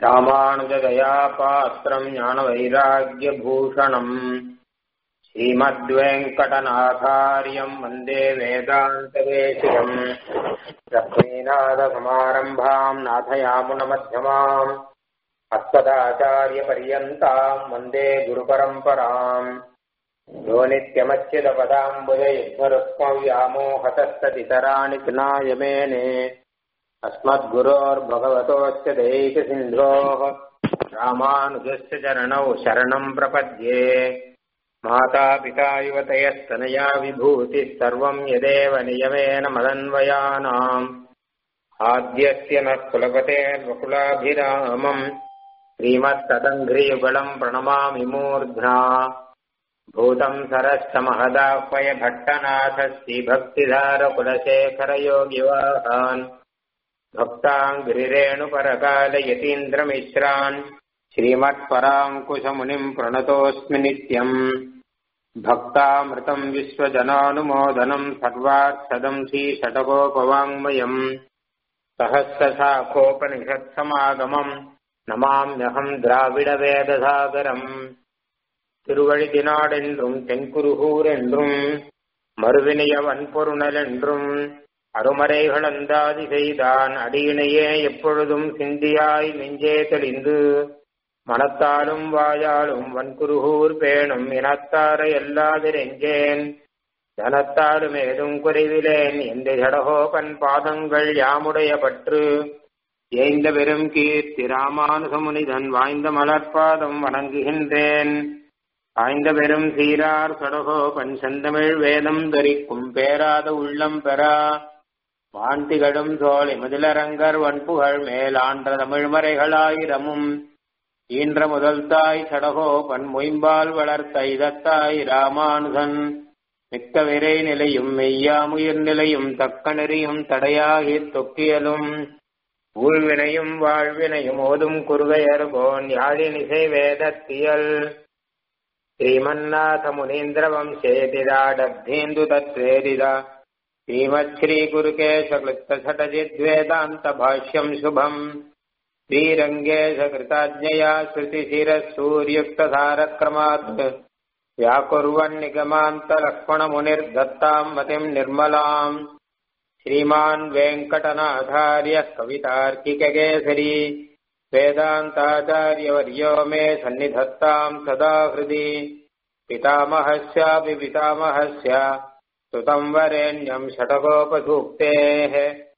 ராமானுஜதயா பாத்திரம் ஞானவைராக்கியபூஷணம் श्रीमद्वेङ्कटनाथार्यम् वन्दे वेदान्तदेशिकम् लक्ष्मीनाथसमारम्भाम् नाथयामुनमध्यमाम् अस्मदाचार्यपर्यन्ताम् वन्दे गुरुपरम्पराम् यो नित्यमच्युतपदाम्बुजयुग्मरुक्मव्यामोहतस्ततितराणि कृनाय मेने अस्मद्गुरोर्भगवतोऽस्य दैकसिन्धोः रामानुजस्य चरणौ शरणम् प्रपद्ये मातापिता युवतयस्तनया विभूतिः सर्वम् यदेव नियमेन मदन्वयानाम् आद्यस्य नः कुलपतेर्वकुलाभिरामम् श्रीमत्तदङ्घ्रियुगलम् प्रणमामि मूर्ध्ना भूतम् सरश्च महदाह्वय भट्टनाथ श्रीभक्तिधारकुलशेखरयोगिवाहान् भक्ताङ्गिरिरेणुपरकालयतीन्द्रमिश्रान् श्रीमत्पराङ्कुशमुनिम् प्रणतोऽस्मि नित्यम् भक्तामृतम् विश्वजनानुमोदनम् सर्वार्थदम् श्रीषटकोपवाङ्मयम् सहस्रशाखोपनिषत्समागमम् नमाम्यहम् திராவிடவேதசாகரம் திருவழிதினாடென்றும் தென்குருகூர் என்றும் மறுவினைய வன்பொருணல் என்றும் அருமறைகள் அந்தாதி செய்தான் அடியினையே எப்பொழுதும் சிந்தியாய் நெஞ்சே தெளிந்து மனத்தாலும் வாயாலும் வன்குருகூர் பேணும் இனத்தாரை எல்லாதிரெஞ்சேன் தனத்தாலும் ஏதும் குறைவிலேன் எந்த ஜடகோபன் பாதங்கள் யாமுடைய பற்று ஏய்ந்த பெரும் கீர்த்தி ராமானுசமுனிதன் வாய்ந்த மலர்பாதம் வணங்குகின்றேன் ஆய்ந்த பெரும் சீரார் சடகோபன் செந்தமிழ் வேதம் தரிக்கும் பேராத உள்ளம் பெறா வாந்திகளும் சோழி முதலரங்கர் வன்புகழ் மேலான்ற தமிழ்மறைகளாயிரமும் ஈன்ற முதல் தாய் சடகோபன் மொயம்பால் வளர்த்த இதத்தாய் ராமானுகன் மிக்க விரை நிலையும் மெய்யாமுயிர் நிலையும் தக்க நெறியும் தடையாகி தொக்கியலும் ஊழ்வினையும் வாழ்வினையும் ஓதும் குறுகையர்கோன் யாழினிசை வேதத்தியல் श्रीमन्नाथ मुनीन्द्र वंशेतिराडब्धेन्दु तत्वेदिदा श्रीमच्छ्रीगुरुकेशक्लुप्तछटजिद्वेदान्त भाष्यम् शुभम् श्रीरङ्गेशकृताज्ञया श्रुतिशिरः सूर्युक्तधारक्रमात् व्याकुर्वन्निगमान्तलक्ष्मणमुनिर्दत्ताम् मतिम् निर्मलाम् श्रीमान् वेङ्कटनाथार्यः कवितार्किककेसरी वेदान्ताचार्यवर्यो मे सन्निधत्ताम् सदा हृदि पितामहस्यापि पितामहस्य सुतम् वरेण्यम् षटकोपसूक्तेः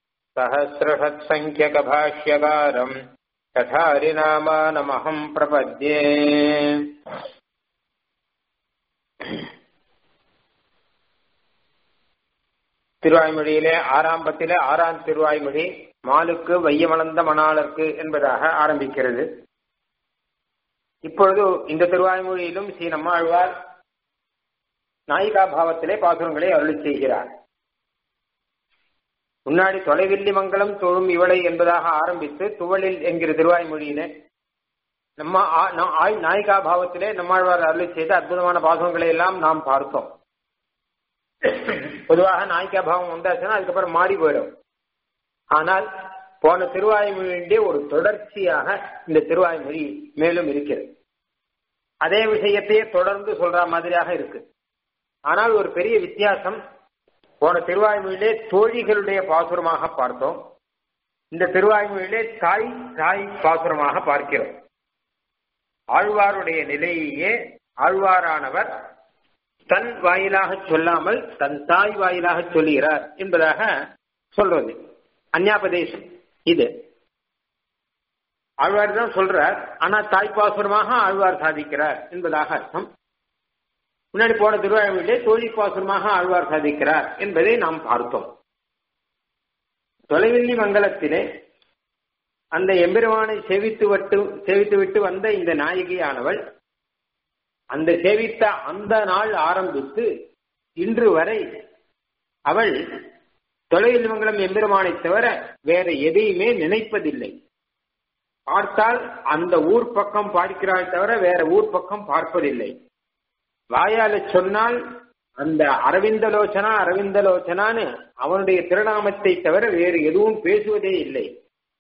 सहस्रषत्सङ्ख्यकभाष्यकारम् तथारिनामानमहम् प्रपद्ये திருவாய்மொழியிலே ஆறாம்பத்திலே ஆறாம் திருவாய்மொழி மாலுக்கு வையமளந்த மணாளர்க்கு என்பதாக ஆரம்பிக்கிறது இப்பொழுது இந்த திருவாய்மொழியிலும் ஸ்ரீ நம்மாழ்வார் நாயிகா பாவத்திலே பாசுரங்களை அருளி செய்கிறார் முன்னாடி தொலைவில்லி மங்கலம் தொழும் இவளை என்பதாக ஆரம்பித்து துவளில் என்கிற திருவாய்மொழியிலே நம்ம நாயிகா பாவத்திலே நம்மாழ்வார் அருளி செய்த அற்புதமான பாசுரங்களை எல்லாம் நாம் பார்த்தோம் பொதுவாக நாய்க்கா பாவம் வந்தாச்சுன்னா அதுக்கப்புறம் மாறி போயிடும் ஆனால் போன திருவாய்மொழியுடைய ஒரு தொடர்ச்சியாக இந்த திருவாய்மொழி மேலும் இருக்கிறது அதே விஷயத்தையே தொடர்ந்து சொல்ற மாதிரியாக இருக்கு ஆனால் ஒரு பெரிய வித்தியாசம் போன திருவாய்மொழியிலே தோழிகளுடைய பாசுரமாக பார்த்தோம் இந்த திருவாய்மொழியிலே தாய் தாய் பாசுரமாக பார்க்கிறோம் ஆழ்வாருடைய நிலையையே ஆழ்வாரானவர் தன் வாயிலாக சொல்லாமல் தன் தாய் வாயிலாக சொல்லுகிறார் என்பதாக சொல்றது அந்யாபதேசம் இது ஆழ்வார் தான் சொல்றார் ஆனா தாய்ப்பாசுரமாக ஆழ்வார் சாதிக்கிறார் என்பதாக அர்த்தம் முன்னாடி போன திருவாழ்விலே தோழி பாசுரமாக ஆழ்வார் சாதிக்கிறார் என்பதை நாம் பார்த்தோம் தொலைவில்லி மங்கலத்திலே அந்த எம்பெருமானை சேவித்து விட்டு சேவித்து விட்டு வந்த இந்த நாயகியானவள் அந்த சேவித்த அந்த நாள் ஆரம்பித்து இன்று வரை அவள் தொலைவில் மங்கலம் எம்பெருமானை தவிர வேற எதையுமே நினைப்பதில்லை பார்த்தால் அந்த ஊர் பக்கம் பார்க்கிறாள் தவிர வேற ஊர் பக்கம் பார்ப்பதில்லை வாயால சொன்னால் அந்த அரவிந்தலோச்சனா அரவிந்தலோச்சனான்னு அவனுடைய திருநாமத்தை தவிர வேறு எதுவும் பேசுவதே இல்லை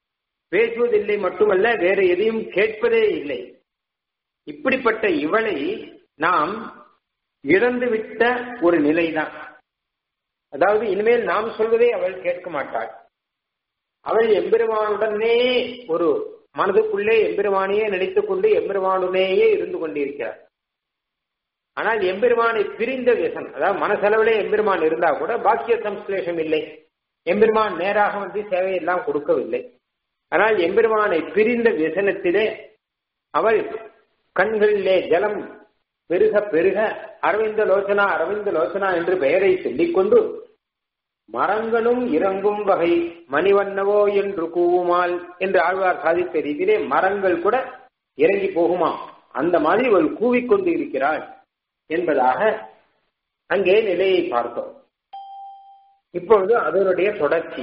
பேசுவதில்லை மட்டுமல்ல வேற எதையும் கேட்பதே இல்லை இப்படிப்பட்ட இவளை நாம் இழந்துவிட்ட ஒரு நிலைதான் அதாவது இனிமேல் நாம் சொல்வதை அவள் கேட்க மாட்டாள் அவள் எம்பெருமானுடனே ஒரு மனதுக்குள்ளே எம்பெருமானையே நினைத்துக் கொண்டு எம்பெருமானுடனேயே இருந்து கொண்டிருக்கிறார் ஆனால் எம்பெருமானை பிரிந்த வியசன் அதாவது மனசளவிலே எம்பெருமான் இருந்தா கூட பாக்கிய சம்ஸ்லேஷம் இல்லை எம்பெருமான் நேராக வந்து சேவையெல்லாம் கொடுக்கவில்லை ஆனால் எம்பெருமானை பிரிந்த வியசனத்திலே அவள் கண்களிலே ஜலம் பெருக பெருக அரவிந்த லோச்சனா அரவிந்த லோச்சனா என்று பெயரை சொல்லிக்கொண்டு மரங்களும் இறங்கும் வகை மணிவண்ணவோ என்று கூவுமால் என்று ஆழ்வார் சாதித்த ரீதியிலே மரங்கள் கூட இறங்கி போகுமா அந்த மாதிரி அவள் கூவிக்கொண்டு இருக்கிறாள் என்பதாக அங்கே நிலையை பார்த்தோம் இப்பொழுது அதனுடைய தொடர்ச்சி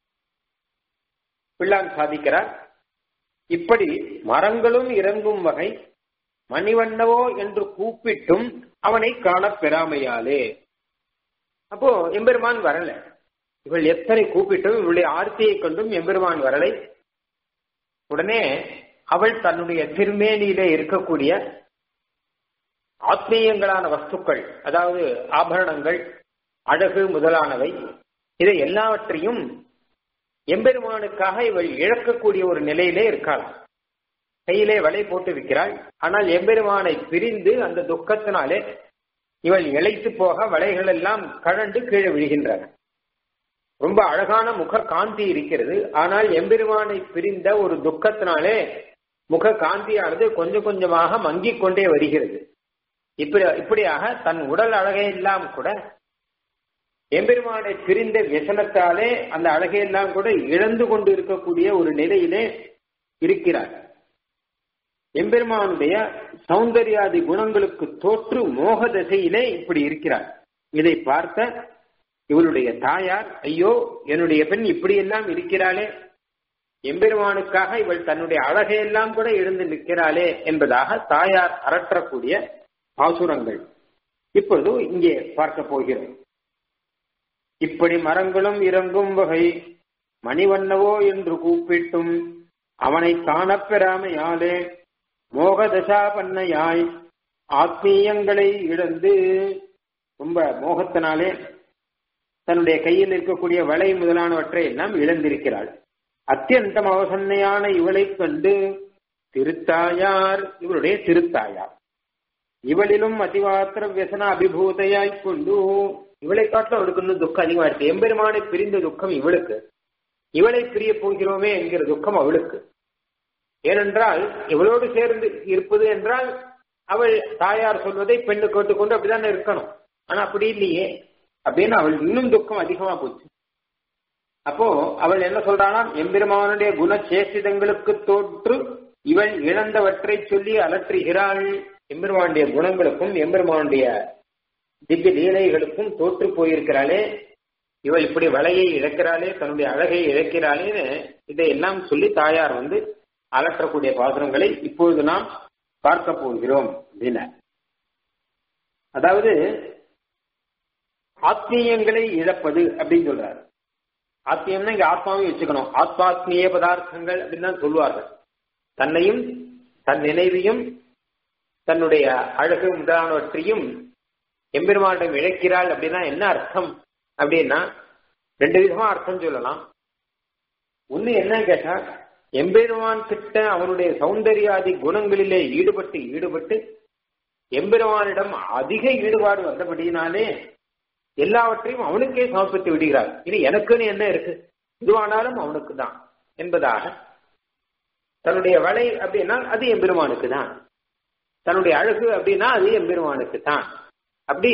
பிள்ளான் சாதிக்கிறார் இப்படி மரங்களும் இறங்கும் வகை மணிவண்ணவோ என்று கூப்பிட்டும் அவனை காணப் பெறாமையாலே அப்போ எம்பெருமான் வரல இவள் எத்தனை கூப்பிட்டும் இவளுடைய ஆர்த்தியை கொண்டும் எம்பெருமான் வரலை உடனே அவள் தன்னுடைய திருமேனியிலே இருக்கக்கூடிய ஆத்மீயங்களான வஸ்துக்கள் அதாவது ஆபரணங்கள் அழகு முதலானவை இதை எல்லாவற்றையும் எம்பெருமானுக்காக இவள் இழக்கக்கூடிய ஒரு நிலையிலே இருக்கலாம் கையிலே வலை போட்டு விற்கிறாள் ஆனால் எம்பெருமானை பிரிந்து அந்த துக்கத்தினாலே இவள் இழைத்து போக வலைகள் எல்லாம் கழண்டு கீழே விழுகின்றன ரொம்ப அழகான முக காந்தி இருக்கிறது ஆனால் எம்பெருமானை பிரிந்த ஒரு துக்கத்தினாலே முக காந்தியானது கொஞ்சம் கொஞ்சமாக மங்கிக் கொண்டே வருகிறது இப்படி இப்படியாக தன் உடல் அழகையெல்லாம் கூட எம்பெருமானை பிரிந்த வியசனத்தாலே அந்த அழகையெல்லாம் கூட இழந்து கொண்டு இருக்கக்கூடிய ஒரு நிலையிலே இருக்கிறார் எம்பெருமானுடைய சௌந்தர்யாதி குணங்களுக்கு தோற்று மோக தசையிலே இப்படி இருக்கிறார் இதை பார்த்த இவளுடைய தாயார் ஐயோ என்னுடைய பெண் இப்படியெல்லாம் இருக்கிறாளே எம்பெருமானுக்காக இவள் தன்னுடைய அழகையெல்லாம் கூட எழுந்து நிற்கிறாளே என்பதாக தாயார் அரற்றக்கூடிய பாசுரங்கள் இப்பொழுது இங்கே பார்க்க போகிறோம் இப்படி மரங்களும் இறங்கும் வகை மணிவண்ணவோ என்று கூப்பிட்டும் அவனை காணப்பெறாமையாலே மோகதசா பண்ணையாய் ஆத்மீயங்களை இழந்து ரொம்ப மோகத்தினாலே தன்னுடைய கையில் இருக்கக்கூடிய வலை முதலானவற்றை எல்லாம் இழந்திருக்கிறாள் அத்தியந்தம் அவசன்னையான இவளை கண்டு திருத்தாயார் இவளுடைய திருத்தாயார் இவளிலும் அதிவாத்திர வியசன அபிபூதையாய் கொண்டு இவளை காட்டிலும் அவளுக்கு இன்னும் துக்கம் அதிகமா இருக்கு எம்பெருமானை பிரிந்த துக்கம் இவளுக்கு இவளை பிரிய போகிறோமே என்கிற துக்கம் அவளுக்கு ஏனென்றால் இவளோடு சேர்ந்து இருப்பது என்றால் அவள் தாயார் சொல்வதை பெண்ணு கேட்டுக்கொண்டு அப்படிதானே இருக்கணும் ஆனா அப்படி இல்லையே அப்படின்னு அவள் இன்னும் துக்கம் அதிகமா போச்சு அப்போ அவள் என்ன சொல்றானாம் எம்பெருமானுடைய குணச்சேஷிதங்களுக்கு தோற்று இவள் இழந்தவற்றை சொல்லி அலற்றுகிறாள் எம்பெருமானுடைய குணங்களுக்கும் எம்பெருமானுடைய திவ்ய லீலைகளுக்கும் தோற்று போயிருக்கிறாளே இவள் இப்படி வலையை இழக்கிறாளே தன்னுடைய அழகை இழக்கிறாளேன்னு இதையெல்லாம் சொல்லி தாயார் வந்து அலற்றக்கூடிய பாசுரங்களை இப்பொழுது நாம் பார்க்க போகிறோம் அப்படின்னு அதாவது ஆத்மீயங்களை இழப்பது அப்படின்னு சொல்றாரு ஆத்மீயம்னா இங்க ஆத்மாவையும் வச்சுக்கணும் ஆத்மாத்மீய பதார்த்தங்கள் அப்படின்னு தான் சொல்லுவார்கள் தன்னையும் தன் நினைவையும் தன்னுடைய அழகு முதலானவற்றையும் எம்பெருமானிடம் இழக்கிறாள் அப்படின்னா என்ன அர்த்தம் அப்படின்னா ரெண்டு விதமா அர்த்தம் சொல்லலாம் ஒண்ணு என்ன கேட்டா எம்பெருமான் கிட்ட அவனுடைய சௌந்தர்யாதி குணங்களிலே ஈடுபட்டு ஈடுபட்டு எம்பெருமானிடம் அதிக ஈடுபாடு வந்தபடியினாலே எல்லாவற்றையும் அவனுக்கே சமர்ப்பித்து விடுகிறார் இனி எனக்குன்னு என்ன இருக்கு இதுவானாலும் அவனுக்கு தான் என்பதாக தன்னுடைய வலை அப்படின்னா அது எம்பெருமானுக்கு தான் தன்னுடைய அழகு அப்படின்னா அது எம்பெருமானுக்கு தான் அப்படி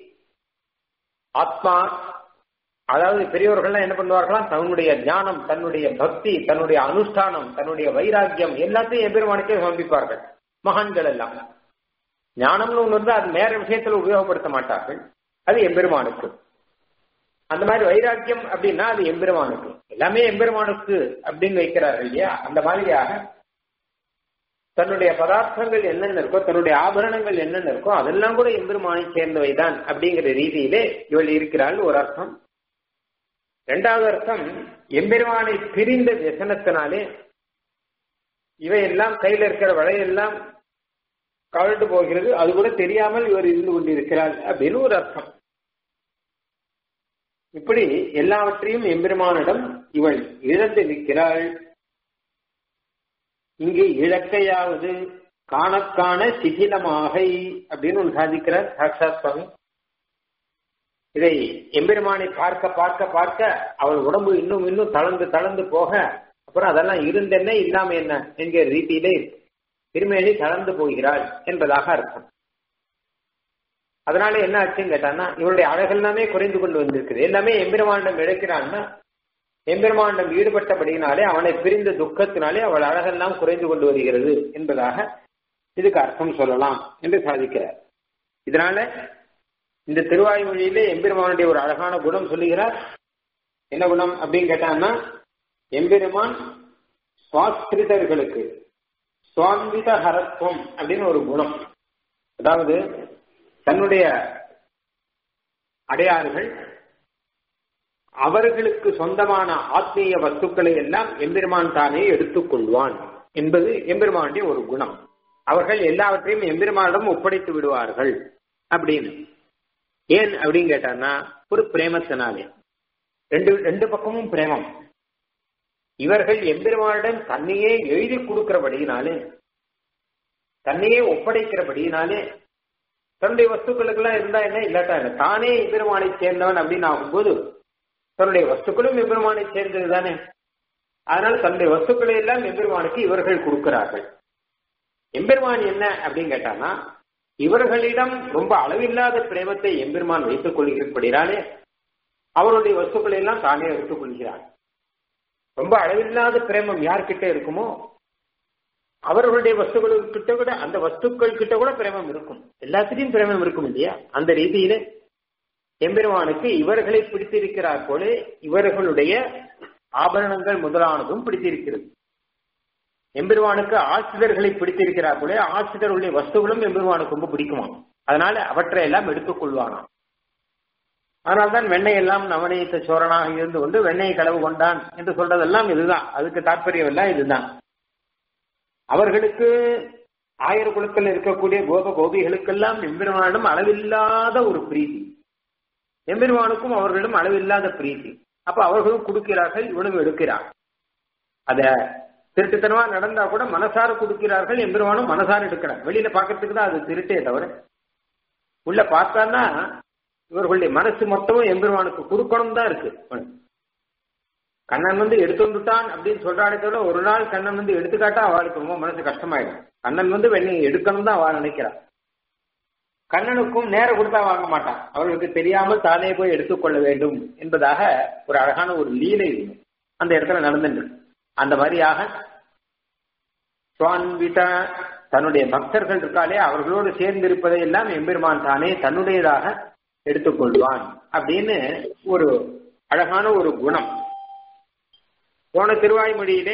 ஆத்மா அதாவது பெரியவர்கள்லாம் என்ன பண்ணுவார்களாம் தன்னுடைய ஞானம் தன்னுடைய பக்தி தன்னுடைய அனுஷ்டானம் தன்னுடைய வைராக்கியம் எல்லாத்தையும் எம்பெருமானுக்கே சமர்ப்பிப்பார்கள் மகான்கள் எல்லாம் ஞானம்னு ஒன்று இருந்தால் அது வேற விஷயத்துல உபயோகப்படுத்த மாட்டார்கள் அது எம்பெருமானுக்கு அந்த மாதிரி வைராக்கியம் அப்படின்னா அது எம்பெருமானுக்கு எல்லாமே எம்பெருமானுக்கு அப்படின்னு வைக்கிறார்கள் இல்லையா அந்த மாதிரியாக தன்னுடைய பதார்த்தங்கள் என்னென்ன இருக்கோ தன்னுடைய ஆபரணங்கள் என்னென்ன இருக்கோ அதெல்லாம் கூட எம்பெருமானை சேர்ந்தவை தான் அப்படிங்கிற ரீதியிலே இவள் இருக்கிறாள் ஒரு அர்த்தம் இரண்டாவது அர்த்தம் எம்பெருமானை பிரிந்த வியசனத்தினாலே தன்னுடைய அழகையெல்லாம் கூட இழந்து போகிறாள் என்பதாக ஒரு அர்த்தம் மூன்றாவது அர்த்தம் எம்பெருமானை பிரிந்த துக்கத்தினாலே இவள் இருக்கிறாள் அப்படின்னு ஒரு அர்த்தம் நாலாவது அர்த்தம் எம்பெருமானை பிரிந்த வியசனத்தினாலே தன்னுடைய இவையெல்லாம் கையில இருக்கிற வளையெல்லாம் கழண்டு போகிறது அது கூட தெரியாமல் இவர் இருந்து கொண்டிருக்கிறார் அப்படின்னு ஒரு அர்த்தம் இப்படி எல்லாவற்றையும் எம்பெருமானிடம் இவள் இழந்து நிற்கிறாள் இங்கு இழக்கையாவது காணக்கான சிதிலமாக அப்படின்னு ஒன்று சாதிக்கிறார் சாட்சாத் சுவாமி இதை எம்பெருமானை பார்க்க பார்க்க பார்க்க அவள் உடம்பு இன்னும் இன்னும் தளர்ந்து தளர்ந்து போக அப்புறம் அதெல்லாம் இருந்தென்ன இல்லாம என்ன என்கிற ரீதியிலே திருமேனி தளர்ந்து போகிறாள் என்பதாக அர்த்தம் அதனால என்ன ஆச்சுன்னு கேட்டான்னா இவருடைய அழகெல்லாமே குறைந்து கொண்டு வந்திருக்குது எல்லாமே எம்பெருமானிடம் இழக்கிறான்னா எம்பெருமானிடம் ஈடுபட்டபடியினாலே அவனை பிரிந்த துக்கத்தினாலே அவள் அழகெல்லாம் குறைந்து கொண்டு வருகிறது என்பதாக இதுக்கு அர்த்தம் சொல்லலாம் என்று சாதிக்கிறார் இதனால இந்த திருவாய்மொழியிலே எம்பெருமானுடைய ஒரு அழகான குணம் சொல்லுகிறார் என்ன குணம் அப்படின்னு கேட்டான்னா எம்பெருமான் சுவாஸ்திரிதர்களுக்கு சுவான்வித ஹரத்துவம் அப்படின்னு ஒரு குணம் அதாவது தன்னுடைய அடையாறுகள் அவர்களுக்கு சொந்தமான ஆத்மீய வஸ்துக்களை எல்லாம் எம்பெருமான் தானே எடுத்துக்கொள்வான் என்பது எம்பெருமானுடைய ஒரு குணம் அவர்கள் எல்லாவற்றையும் எம்பெருமானிடம் ஒப்படைத்து விடுவார்கள் அப்படின்னு ஏன் அப்படின்னு கேட்டான்னா ஒரு பிரேமத்தினாலே ரெண்டு ரெண்டு பக்கமும் பிரேமம் இவர்கள் எம்பெருமானிடம் தன்னையே எழுதி கொடுக்கிறபடியினாலே தன்னையே ஒப்படைக்கிறபடியினாலே தன்னுடைய வஸ்துக்களுக்கெல்லாம் இருந்தா என்ன இல்லாட்டா என்ன தானே எம்பெருமானை சேர்ந்தவன் அப்படின்னு ஆகும்போது தன்னுடைய வஸ்துக்களும் எம்பெருமானை சேர்ந்தது தானே அதனால தன்னுடைய வஸ்துக்களை எல்லாம் எம்பெருமானுக்கு இவர்கள் கொடுக்கிறார்கள் எம்பெருமான் என்ன அப்படின்னு கேட்டானா இவர்களிடம் ரொம்ப அளவில்லாத பிரேமத்தை எம்பெருமான் வைத்துக் கொள்கிறபடினாலே அவருடைய வஸ்துக்களை எல்லாம் தானே எடுத்துக் கொள்கிறார் ரொம்ப அளவில்லாத பிரேமம் யார்கிட்ட இருக்குமோ அவர்களுடைய வஸ்துக்கள் கிட்ட கூட அந்த வஸ்துக்கள் கிட்ட கூட பிரேமம் இருக்கும் எல்லாத்திலையும் பிரேமம் இருக்கும் இல்லையா அந்த ரீதியில எம்பெருமானுக்கு இவர்களை பிடித்திருக்கிறார் போல இவர்களுடைய ஆபரணங்கள் முதலானதும் பிடித்திருக்கிறது எம்பெருமானுக்கு ஆசிரியர்களை பிடித்திருக்கிறார் போல ஆசிரியருடைய வஸ்துகளும் எம்பெருமானுக்கு ரொம்ப பிடிக்குமா அதனால அவற்றை எல்லாம் எடுத்துக் கொள்வானாம் அதனால்தான் வெண்ணெய் எல்லாம் நவநீத்த சோரனாக இருந்து கொண்டு வெண்ணெய் களவு கொண்டான் என்று சொல்றதெல்லாம் இதுதான் அதுக்கு தாற்பயம் எல்லாம் இதுதான் அவர்களுக்கு ஆயிர குழுக்கள் இருக்கக்கூடிய கோப கோபிகளுக்கெல்லாம் எம்பெருமானிடம் அளவில்லாத ஒரு பிரீதி எம்பெருமானுக்கும் அவர்களிடம் அளவில்லாத பிரீதி அப்ப அவர்களும் கொடுக்கிறார்கள் இவனும் எடுக்கிறார் அத திருட்டுத்தனமா நடந்தா கூட மனசார கொடுக்கிறார்கள் எம்பெருமானும் மனசார எடுக்கிறார் வெளியில பாக்கிறதுக்கு தான் அது திருட்டே தவிர உள்ள பார்த்தான்னா இவர்களுடைய மனசு மொத்தமும் எம்பெருமானுக்கு கொடுக்கணும் தான் இருக்கு கண்ணன் வந்து எடுத்து வந்துட்டான் அப்படின்னு சொல்றானே தவிர ஒரு நாள் கண்ணன் வந்து எடுத்துக்காட்டா அவளுக்கு ரொம்ப மனசு கஷ்டமாயிடும் கண்ணன் வந்து வெண்ணை எடுக்கணும் தான் அவள் நினைக்கிறான் கண்ணனுக்கும் நேரம் கொடுத்தா வாங்க மாட்டான் அவர்களுக்கு தெரியாமல் தானே போய் எடுத்துக்கொள்ள வேண்டும் என்பதாக ஒரு அழகான ஒரு லீலை அந்த இடத்துல நடந்துட்டு அந்த மாதிரியாக சுவான்விதா தன்னுடைய பக்தர்கள் இருக்காலே அவர்களோடு சேர்ந்து இருப்பதை எல்லாம் எம்பெருமான் தானே தன்னுடையதாக எடுத்துக்கொள்வான் அப்படின்னு ஒரு அழகான ஒரு குணம் போன திருவாய்மொழியிலே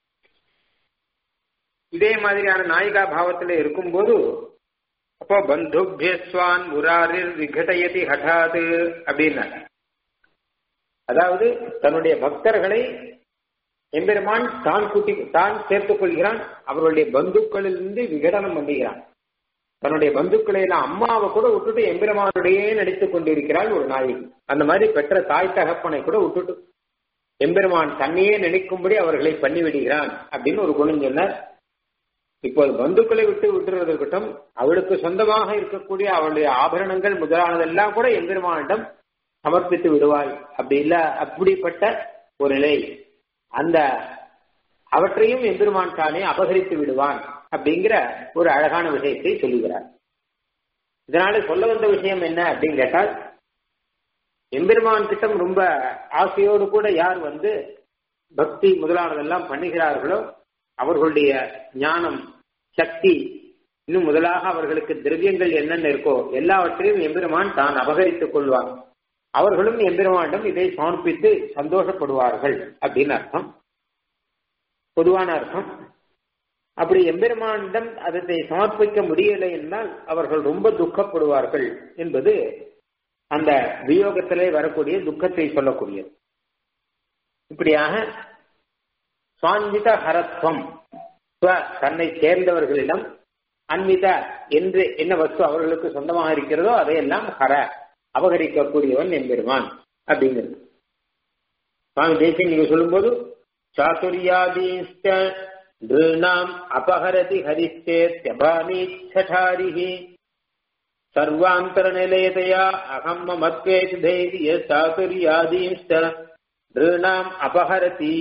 இதே மாதிரியான நாயிகா பாவத்துல இருக்கும்போது அப்போ பந்துபியஸ்வான் முராரிர் விகடயதி ஹடாது அப்படின்னாங்க அதாவது தன்னுடைய பக்தர்களை எம்பெருமான் தான் கூட்டி தான் சேர்த்துக் கொள்கிறான் அவர்களுடைய பந்துக்களிலிருந்து விகடனம் பண்ணுகிறான் தன்னுடைய பந்துக்களை எல்லாம் அம்மாவை கூட விட்டுட்டு எம்பெருமானுடையே நடித்துக் கொண்டிருக்கிறாள் ஒரு நாயகி அந்த மாதிரி பெற்ற தாய் தகப்பனை கூட விட்டுட்டு எம்பெருமான் தன்னையே நினைக்கும்படி அவர்களை பண்ணிவிடுகிறான் அப்படின்னு ஒரு குணம் சொன்னார் இப்போது பந்துக்களை விட்டு விட்டுறது இருக்கட்டும் அவளுக்கு சொந்தமாக இருக்கக்கூடிய அவளுடைய ஆபரணங்கள் முதலானதெல்லாம் கூட எம்பெருமானிடம் சமர்ப்பித்து விடுவாள் அப்படி இல்ல அப்படிப்பட்ட ஒரு நிலை அந்த அவற்றையும் எம்பெருமான் தானே அபகரித்து விடுவான் அப்படிங்கிற ஒரு அழகான விஷயத்தை சொல்லுகிறார் இதனால சொல்ல வந்த விஷயம் என்ன அப்படின்னு கேட்டால் எம்பெருமான் கிட்டம் ரொம்ப ஆசையோடு கூட யார் வந்து பக்தி முதலானதெல்லாம் பண்ணுகிறார்களோ அவர்களுடைய ஞானம் சக்தி இன்னும் முதலாக அவர்களுக்கு திரவியங்கள் என்னென்ன இருக்கோ எல்லாவற்றையும் எம்பெருமான் தான் அபகரித்துக் கொள்வார் அவர்களும் எம்பெருமானிடம் இதை சமர்ப்பித்து சந்தோஷப்படுவார்கள் அப்படின்னு அர்த்தம் பொதுவான அர்த்தம் அப்படி எம்பெருமானிடம் அதை சமர்ப்பிக்க முடியலை என்றால் அவர்கள் ரொம்ப துக்கப்படுவார்கள் என்பது அந்த வியோகத்திலே வரக்கூடிய துக்கத்தை சொல்லக்கூடியது இப்படியாக சுவான்வித ஹரத்வம் ஸ்வ தன்னை சேர்ந்தவர்களிடம் அன்வித என்று என்ன வஸ்து அவர்களுக்கு சொந்தமாக இருக்கிறதோ அதையெல்லாம் ஹர அபகரிக்கக்கூடியவன் எம்பெருமான் அப்படிங்கிறது சுவாமி தேசியம் நீங்க சொல்லும்போது சாதுரியாதீஷ்ட நிருணாம் அபஹரதி ஹரிச்சேத்யபாமீச்சடாரிஹி சர்வாந்தர நிலையதையா அகம் மமத்வேஷ தைரிய சாதுரியாதீஷ்ட நிருணாம் அபஹரதி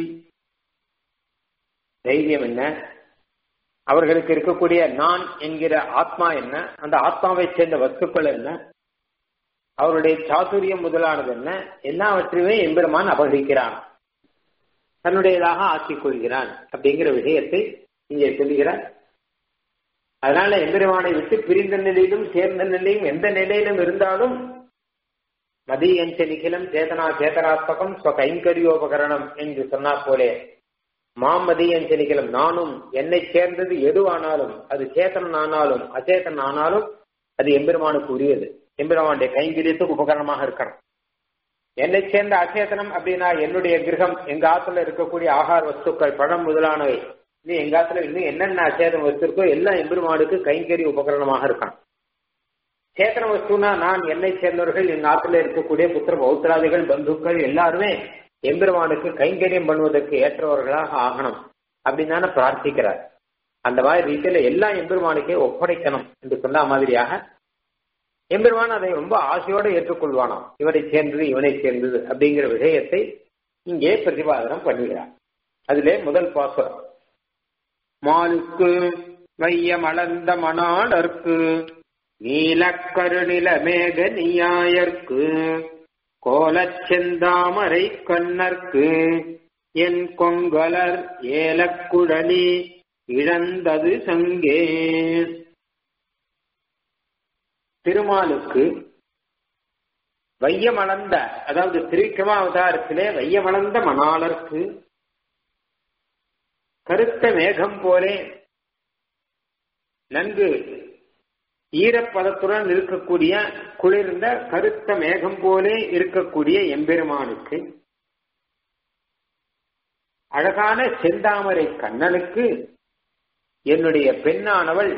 தைரியம் என்ன அவர்களுக்கு இருக்கக்கூடிய நான் என்கிற ஆத்மா என்ன அந்த ஆத்மாவை சேர்ந்த வஸ்துக்கள் என்ன அவருடைய சாதுரியம் முதலானது என்ன எல்லாவற்றையுமே எம்பெருமான் அபகரிக்கிறான் தன்னுடையதாக ஆக்கிக் கொள்கிறான் அப்படிங்கிற விஷயத்தை இங்கே சொல்லுகிறார் அதனால எம்பெருமானை விட்டு பிரிந்த நிலையிலும் சேர்ந்த நிலையும் எந்த நிலையிலும் இருந்தாலும் மதியஞ்ச நிகிலம் சேதனா சேதனாத்மகம் ஸ்வ கைங்கரியோபகரணம் என்று சொன்னா போலே மாமதியஞ்ச நிகிலம் நானும் என்னை சேர்ந்தது எதுவானாலும் அது சேத்தன் ஆனாலும் அச்சேதன் ஆனாலும் அது எம்பெருமானுக்கு உரியது எம்பெருமானுடைய கைங்கரியத்துக்கு உபகரணமாக இருக்கணும் என்னை சேர்ந்த அச்சேதனம் அப்படின்னா என்னுடைய கிரகம் எங்க ஆத்துல இருக்கக்கூடிய ஆகார வஸ்துக்கள் பழம் முதலானவை இன்னும் எங்க ஆத்துல இன்னும் என்னென்ன அச்சேதன வஸ்து இருக்கோ எல்லாம் எம்பெருமானுக்கு கைங்கறி உபகரணமாக இருக்கான் சேத்தன வஸ்துனா நான் என்னை சேர்ந்தவர்கள் எங்க ஆத்துல இருக்கக்கூடிய புத்திர பௌத்திராதிகள் பந்துக்கள் எல்லாருமே எம்பெருமானுக்கு கைங்கரியம் பண்ணுவதற்கு ஏற்றவர்களாக ஆகணும் அப்படின்னு தானே பிரார்த்திக்கிறார் அந்த மாதிரி ரீதியில எல்லாம் எம்பெருமானுக்கே ஒப்படைக்கணும் என்று சொன்ன மாதிரியாக எம்பெருமான் அதை ரொம்ப ஆசையோடு ஏற்றுக்கொள்வானாம் இவரை சேர்ந்தது இவனை சேர்ந்தது அப்படிங்கிற விஷயத்தை இங்கே பிரதிபாதனம் பண்ணுகிறார் அதிலே முதல் பாசுரம் மாலுக்கு வையம் அளந்த மணாளர்க்கு நீலக்கருநில மேக நியாயர்க்கு கோலச் செந்தாமரை கண்ணர்க்கு என் கொங்கலர் ஏலக்குழலி இழந்தது சங்கே திருமாலுக்கு வையமளந்த அதாவது திரிக்கமா அவதாரத்திலே வையமளந்த மணாளர்க்கு கருத்த மேகம் போலே நன்கு ஈரப்பதத்துடன் இருக்கக்கூடிய குளிர்ந்த கருத்த மேகம் போலே இருக்கக்கூடிய எம்பெருமானுக்கு அழகான செந்தாமரை கண்ணனுக்கு என்னுடைய பெண்ணானவள்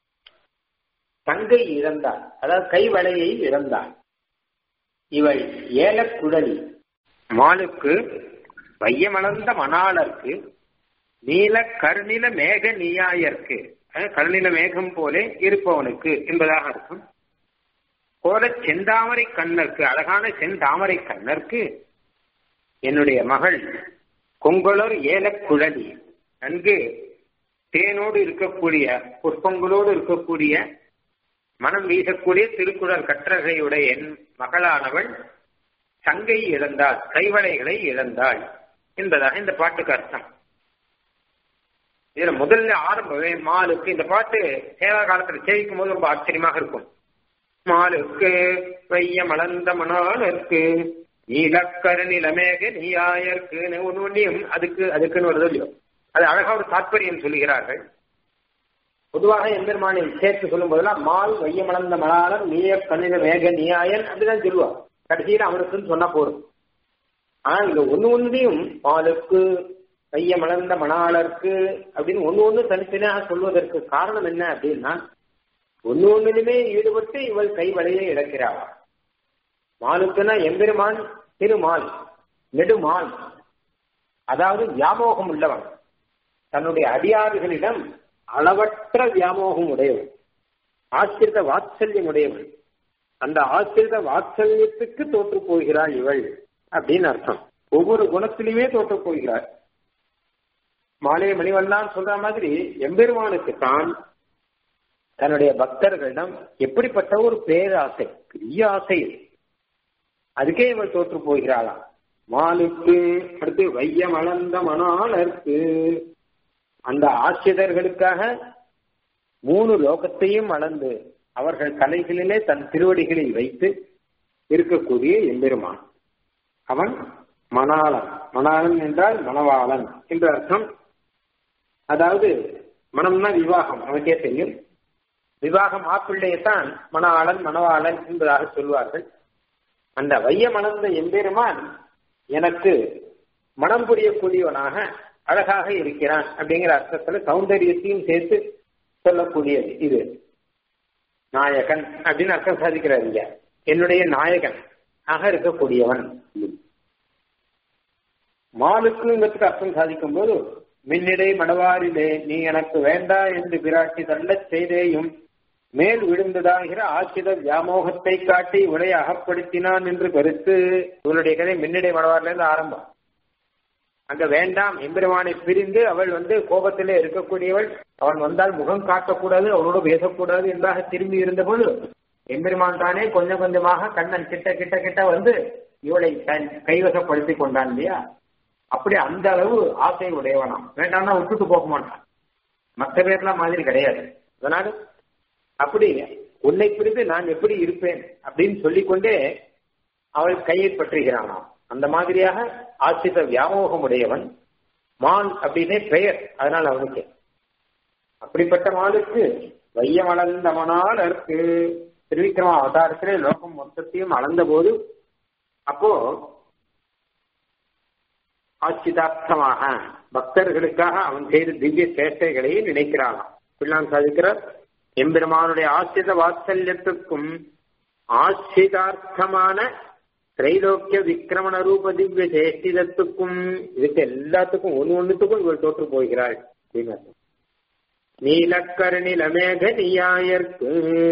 தங்கை இழந்தாள் அதாவது கைவளையை இழந்தாள் இவள் ஏலக்குழலி மாலுக்கு வையமளர்ந்த மணாளர்க்கு நீல கருநில மேக நியாயர்க்கு கருநில மேகம் போலே இருப்பவனுக்கு என்பதாக இருக்கும் கோல செந்தாமரை கண்ணர்க்கு அழகான செந்தாமரை கண்ணர்க்கு என்னுடைய மகள் கொங்கலர் ஏலக்குழலி நன்கு தேனோடு இருக்கக்கூடிய புஷ்பங்களோடு இருக்கக்கூடிய மனம் வீசக்கூடிய திருக்குறள் கற்றகையுடைய என் மகளானவள் சங்கை இழந்தாள் கைவளைகளை இழந்தாள் என்பதாக இந்த பாட்டுக்கு அர்த்தம் இதுல முதல்ல ஆரம்பமே மாலுக்கு இந்த பாட்டு சேவா காலத்துல சேவிக்கும் போது ரொம்ப ஆச்சரியமாக இருக்கும் மாலுக்கு வைய மலர்ந்த மணாலருக்கு நீலக்கர நிலமேக நீயாயருக்கு ஒன்னு ஒன்னியும் அதுக்கு அதுக்குன்னு வருது இல்லையோ அது அழகா ஒரு தாற்பயம் சொல்லுகிறார்கள் பொதுவாக எம்பெருமானை சேர்த்து சொல்லும் போதெல்லாம் மால் வையமளந்த மலாளன் நீய கண்ணில மேக நியாயன் அப்படிதான் சொல்லுவார் கடைசியில் அவனுக்குன்னு சொன்னா போதும் ஆனா இங்க ஒண்ணு ஒன்றையும் மாலுக்கு கையமளர்ந்த மணாளருக்கு அப்படின்னு ஒண்ணு ஒண்ணு தனித்தனியாக சொல்வதற்கு காரணம் என்ன அப்படின்னா ஒண்ணு ஒண்ணுலுமே ஈடுபட்டு இவள் கை வலையை இழக்கிறாள் மாலுக்குன்னா எம்பெருமான் திருமால் நெடுமால் அதாவது வியாமோகம் உள்ளவன் தன்னுடைய அடியாறுகளிடம் அளவற்ற வியாமோகம் உடையவன் ஆசிரித வாத்சல்யம் உடையவன் அந்த ஆசிரித வாத்சல்யத்துக்கு தோற்று போகிறாள் இவள் அப்படின்னு அர்த்தம் ஒவ்வொரு குணத்திலுமே தோற்று போகிறாள் மாலை மணிவண்ணான் சொல்ற மாதிரி எம்பெருமானுக்கு தான் தன்னுடைய பக்தர்களிடம் எப்படிப்பட்ட ஒரு பேராசை பெரிய ஆசை அதுக்கே இவள் தோற்று போகிறாளாம் மாலுக்கு அடுத்து வையம் அளந்த மணாளருக்கு அந்த ஆசிரியர்களுக்காக மூணு லோகத்தையும் அளந்து அவர்கள் தலைகளிலே தன் திருவடிகளில் வைத்து இருக்கக்கூடிய எம்பெருமான் அவன் மணாளன் மணாளன் என்றால் மணவாளன் என்று அர்த்தம் அதாவது மனம்னா விவாகம் நமக்கே தெரியும் விவாகம் ஆப்பிள்ளையத்தான் மணாளன் மணவாளன் என்பதாக சொல்வார்கள் அந்த வைய மணந்த எம்பெருமான் எனக்கு மனம் புரியக்கூடியவனாக அழகாக இருக்கிறான் அப்படிங்கிற அர்த்தத்துல சௌந்தரியத்தையும் சேர்த்து சொல்லக்கூடியது இது நாயகன் அப்படின்னு அர்த்தம் சாதிக்கிறார் இங்க என்னுடைய நாயகன் ஆக இருக்கக்கூடியவன் மாலுக்குங்கிறதுக்கு அர்த்தம் சாதிக்கும் போது மின்னிடை மடவாரிலே நீ எனக்கு வேண்டா என்று பிராட்டி தள்ளச் செய்தேயும் மேல் விழுந்ததாகிற ஆசித வியாமோகத்தை காட்டி உடைய அகப்படுத்தினான் என்று கருத்து இவளுடைய கதை மின்னிடை மடவாரில இருந்து ஆரம்பம் அங்க வேண்டாம் எம்பெருமானை பிரிந்து அவள் வந்து கோபத்திலே இருக்கக்கூடியவள் அவன் வந்தால் முகம் காட்டக்கூடாது அவனோடு பேசக்கூடாது என்பதாக திரும்பி இருந்தபோது எம்பெருமான் தானே கொஞ்சம் கொஞ்சமாக கண்ணன் கிட்ட கிட்ட கிட்ட வந்து இவளை தன் கைவசப்படுத்தி கொண்டான் இல்லையா அப்படி அந்த அளவு ஆசை உடையவனாம் வேண்டாம்னா விட்டுட்டு போக மாட்டான் மற்ற பேர்லாம் மாதிரி கிடையாது அதனால அப்படி உன்னை பிரிந்து நான் எப்படி இருப்பேன் அப்படின்னு சொல்லிக்கொண்டே அவள் கையை பற்றுகிறானாம் அந்த மாதிரியாக ஆசிரித வியாமோகம் உடையவன் மான் அப்படின்னே பெயர் அதனால் அவனுக்கு அப்படிப்பட்ட மாலுக்கு வையம் அளந்தவனால் அற்கு திருவிக்ரம அவதாரத்திலே லோகம் மொத்தத்தையும் அளந்த போது அப்போ ஆச்சிதார்த்தமாக பக்தர்களுக்காக அவன் செய்த திவ்ய சேஷ்டைகளையே நினைக்கிறானாம் பிள்ளான் சாதிக்கிறார் எம்பெருமானுடைய ஆசிரித வாத்சல்யத்துக்கும் ஆசிரிதார்த்தமான திரைலோக்கிய விக்கிரமண ரூப திவ்ய சேஷ்டிதத்துக்கும் இதுக்கு எல்லாத்துக்கும் ஒன்னு ஒன்னுத்துக்கும் இவள் தோற்று போகிறாள் அப்படின்னு நீலக்கருணில மேக நியாயர்க்கு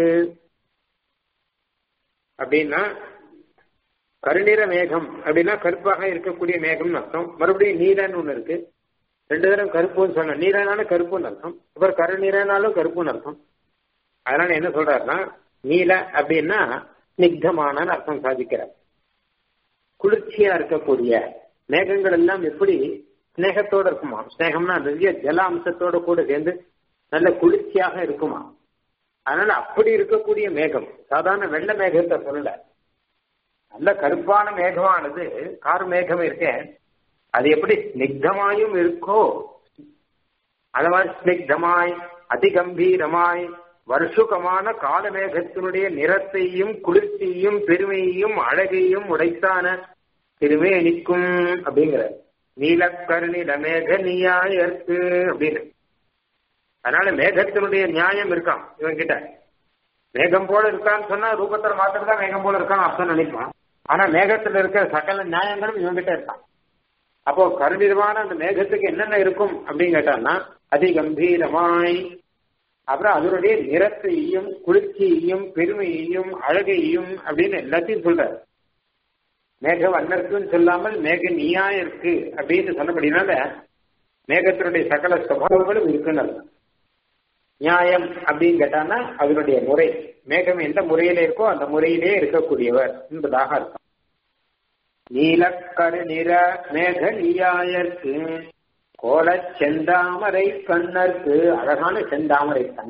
அப்படின்னா கருநிற மேகம் அப்படின்னா கருப்பாக இருக்கக்கூடிய மேகம்னு அர்த்தம் மறுபடியும் நீலன்னு ஒண்ணு இருக்கு ரெண்டு தரம் கருப்புன்னு சொன்ன நீலனாலும் கருப்புன்னு அர்த்தம் அப்புறம் கருநிறனாலும் கருப்புன்னு அர்த்தம் அதனால என்ன சொல்றாருன்னா நீல அப்படின்னா ஸ்னிக்தமான அர்த்தம் சாதிக்கிறார் குளிர்ச்சியா இருக்கக்கூடிய மேகங்கள் எல்லாம் எப்படி ஸ்னேகத்தோட இருக்குமா ஸ்னேகம்னா நிறைய ஜல அம்சத்தோட கூட சேர்ந்து நல்ல குளிர்ச்சியாக இருக்குமா அதனால அப்படி இருக்கக்கூடிய மேகம் சாதாரண வெள்ள மேகத்தை சொல்லல நல்ல கருப்பான மேகமானது கார் மேகம் இருக்க அது எப்படி ஸ்னிக்தமாயும் இருக்கோ அது மாதிரி ஸ்னிக்தமாய் அதிகம்பீரமாய் வருஷுகமான காலமேகத்தினுடைய நிறத்தையும் குளிர்ச்சியையும் பெருமையையும் அழகையும் உடைத்தான திருமேனிக்கும் அப்படிங்கிற நீலக்கருணில மேக நியாயற்கு அப்படின்னு அதனால மேகத்தினுடைய நியாயம் இருக்கான் இவன் கிட்ட மேகம் போல இருக்கான்னு சொன்னா ரூபத்தில் மாத்திரம் தான் மேகம் போல இருக்கான்னு அர்த்தம் நினைப்பான் ஆனா மேகத்துல இருக்கிற சகல நியாயங்களும் இவன் கிட்ட இருக்கான் அப்போ கருணிதமான அந்த மேகத்துக்கு என்னென்ன இருக்கும் அப்படின்னு கேட்டான்னா அதிகம்பீரமாய் அப்புறம் அதனுடைய நிறத்தையும் குளிர்ச்சியையும் பெருமையையும் அழகையும் அப்படின்னு எல்லாத்தையும் சொல்றாரு மேக வண்ணருக்குன்னு சொல்லாமல் மேக நீயா இருக்கு அப்படின்னு சொன்னபடினால மேகத்தினுடைய சகல சுபாவங்களும் இருக்குன்னு நியாயம் அப்படின்னு கேட்டான்னா அதனுடைய முறை மேகம் எந்த முறையில இருக்கோ அந்த முறையிலே இருக்கக்கூடியவர் என்பதாக அர்த்தம் நீலக்கரு நிற மேக நீயாயற்கு கோல செந்தாமரை கண்ணற்கு அழகான செந்தாமரை கண்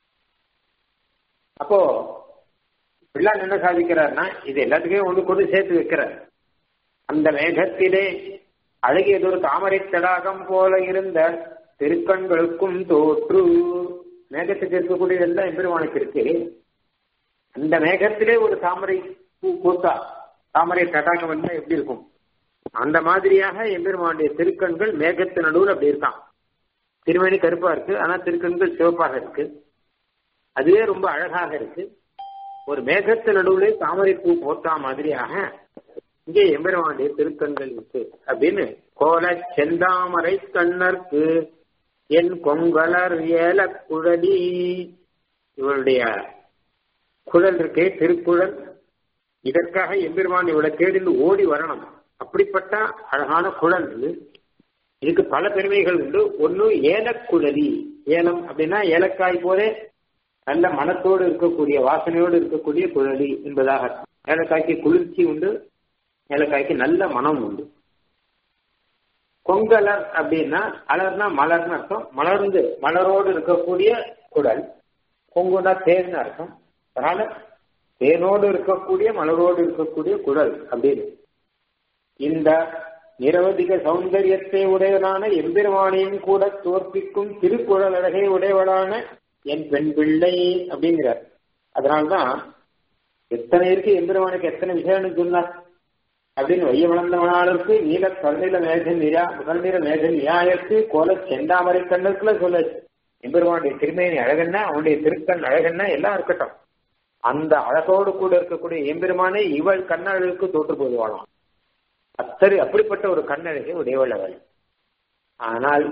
அப்போ பிள்ளான் என்ன சாதிக்கிறார்னா இது எல்லாத்துக்கும் ஒன்று கொண்டு சேர்த்து வைக்கிறார் அந்த மேகத்திலே அழகியதொரு தாமரை தடாகம் போல இருந்த திருக்கண்களுக்கும் தோற்று மேகத்துக்கு இருக்கக்கூடிய எல்லாம் எம்பெருமானுக்கு இருக்கு அந்த மேகத்திலே ஒரு தாமரை பூ பூத்தா தாமரை தடாகம் வந்தா எப்படி இருக்கும் அந்த மாதிரியாக எம்பெருமானுடைய திருக்கண்கள் மேகத்து நடுவில் அப்படி இருக்கான் திருமணி கருப்பா இருக்கு ஆனா திருக்கண்கள் சிவப்பாக இருக்கு அதுவே ரொம்ப அழகாக இருக்கு ஒரு மேகத்து நடுவுல தாமரை பூ போட்டா மாதிரியாக இங்கே எம்பெருமானுடைய திருக்கண்கள் இருக்கு அப்படின்னு கோல செந்தாமரை கண்ணர்க்கு என் கொங்கலர் ஏல குழலி இவருடைய குழல் இருக்கே திருக்குழல் இதற்காக எம்பெருமான் இவளை தேடிந்து ஓடி வரணும் அப்படிப்பட்ட அழகான குழல் இதுக்கு பல பெருமைகள் உண்டு ஒன்னு ஏலக்குழலி ஏலம் அப்படின்னா ஏலக்காய் போலே நல்ல மனத்தோடு இருக்கக்கூடிய வாசனையோடு இருக்கக்கூடிய குழலி என்பதாக ஏலக்காய்க்கு குளிர்ச்சி உண்டு ஏலக்காய்க்கு நல்ல மனம் உண்டு கொங்கலர் அப்படின்னா அலர்னா மலர்னு அர்த்தம் மலர்ந்து மலரோடு இருக்கக்கூடிய குடல் கொங்குனா தேர்னு அர்த்தம் அதனால தேனோடு இருக்கக்கூடிய மலரோடு இருக்கக்கூடிய குடல் அப்படின்னு இந்த நிரவதிக சௌந்தரியத்தை உடையவனான எம்பெருமானையும் கூட தோற்பிக்கும் திருக்குழல் அழகை உடையவளான என் பெண் பிள்ளை அப்படிங்கிறார் அதனால்தான் எத்தனை இருக்கு எம்பெருமானுக்கு எத்தனை விஷயம்னு சொன்னார் அப்படின்னு வைய வளர்ந்தவனாளுக்கு நீல கருநில மேகன் நிரா கருநில மேகன் நியாயத்து கோல செந்தாமரை கண்ணுக்குள்ள சொல்ல எம்பெருமானுடைய திருமேனி அழகன்னா அவனுடைய திருக்கண் அழகன்னா எல்லாம் இருக்கட்டும் அந்த அழகோடு கூட இருக்கக்கூடிய எம்பெருமானே இவள் கண்ணழகுக்கு தோற்று போதுவாளாம் அத்தரு அப்படிப்பட்ட ஒரு கண்ணழகை உடையவள் அவள் ஆனால்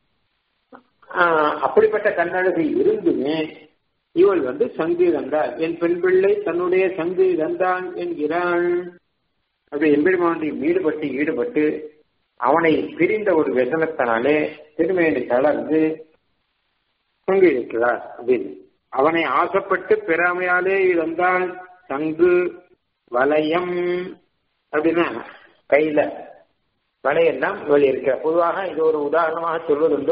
அப்படிப்பட்ட கண்ணழகு இருந்துமே இவள் வந்து சங்கு தந்தாள் என் பெண் பிள்ளை தன்னுடைய சங்கு தந்தான் என்கிறாள் அப்படி எம்பெருமானுடைய ஈடுபட்டு ஈடுபட்டு அவனை பிரிந்த ஒரு விசனத்தினாலே திருமேனி தளர்ந்து தொங்கியிருக்கிறார் அப்படின்னு அவனை ஆசைப்பட்டு பெறாமையாலே இழந்தால் சங்கு வளையம் அப்படின்னா கையில வளையெல்லாம் இவள் இருக்கிறார் பொதுவாக இது ஒரு உதாரணமாக சொல்வதுண்டு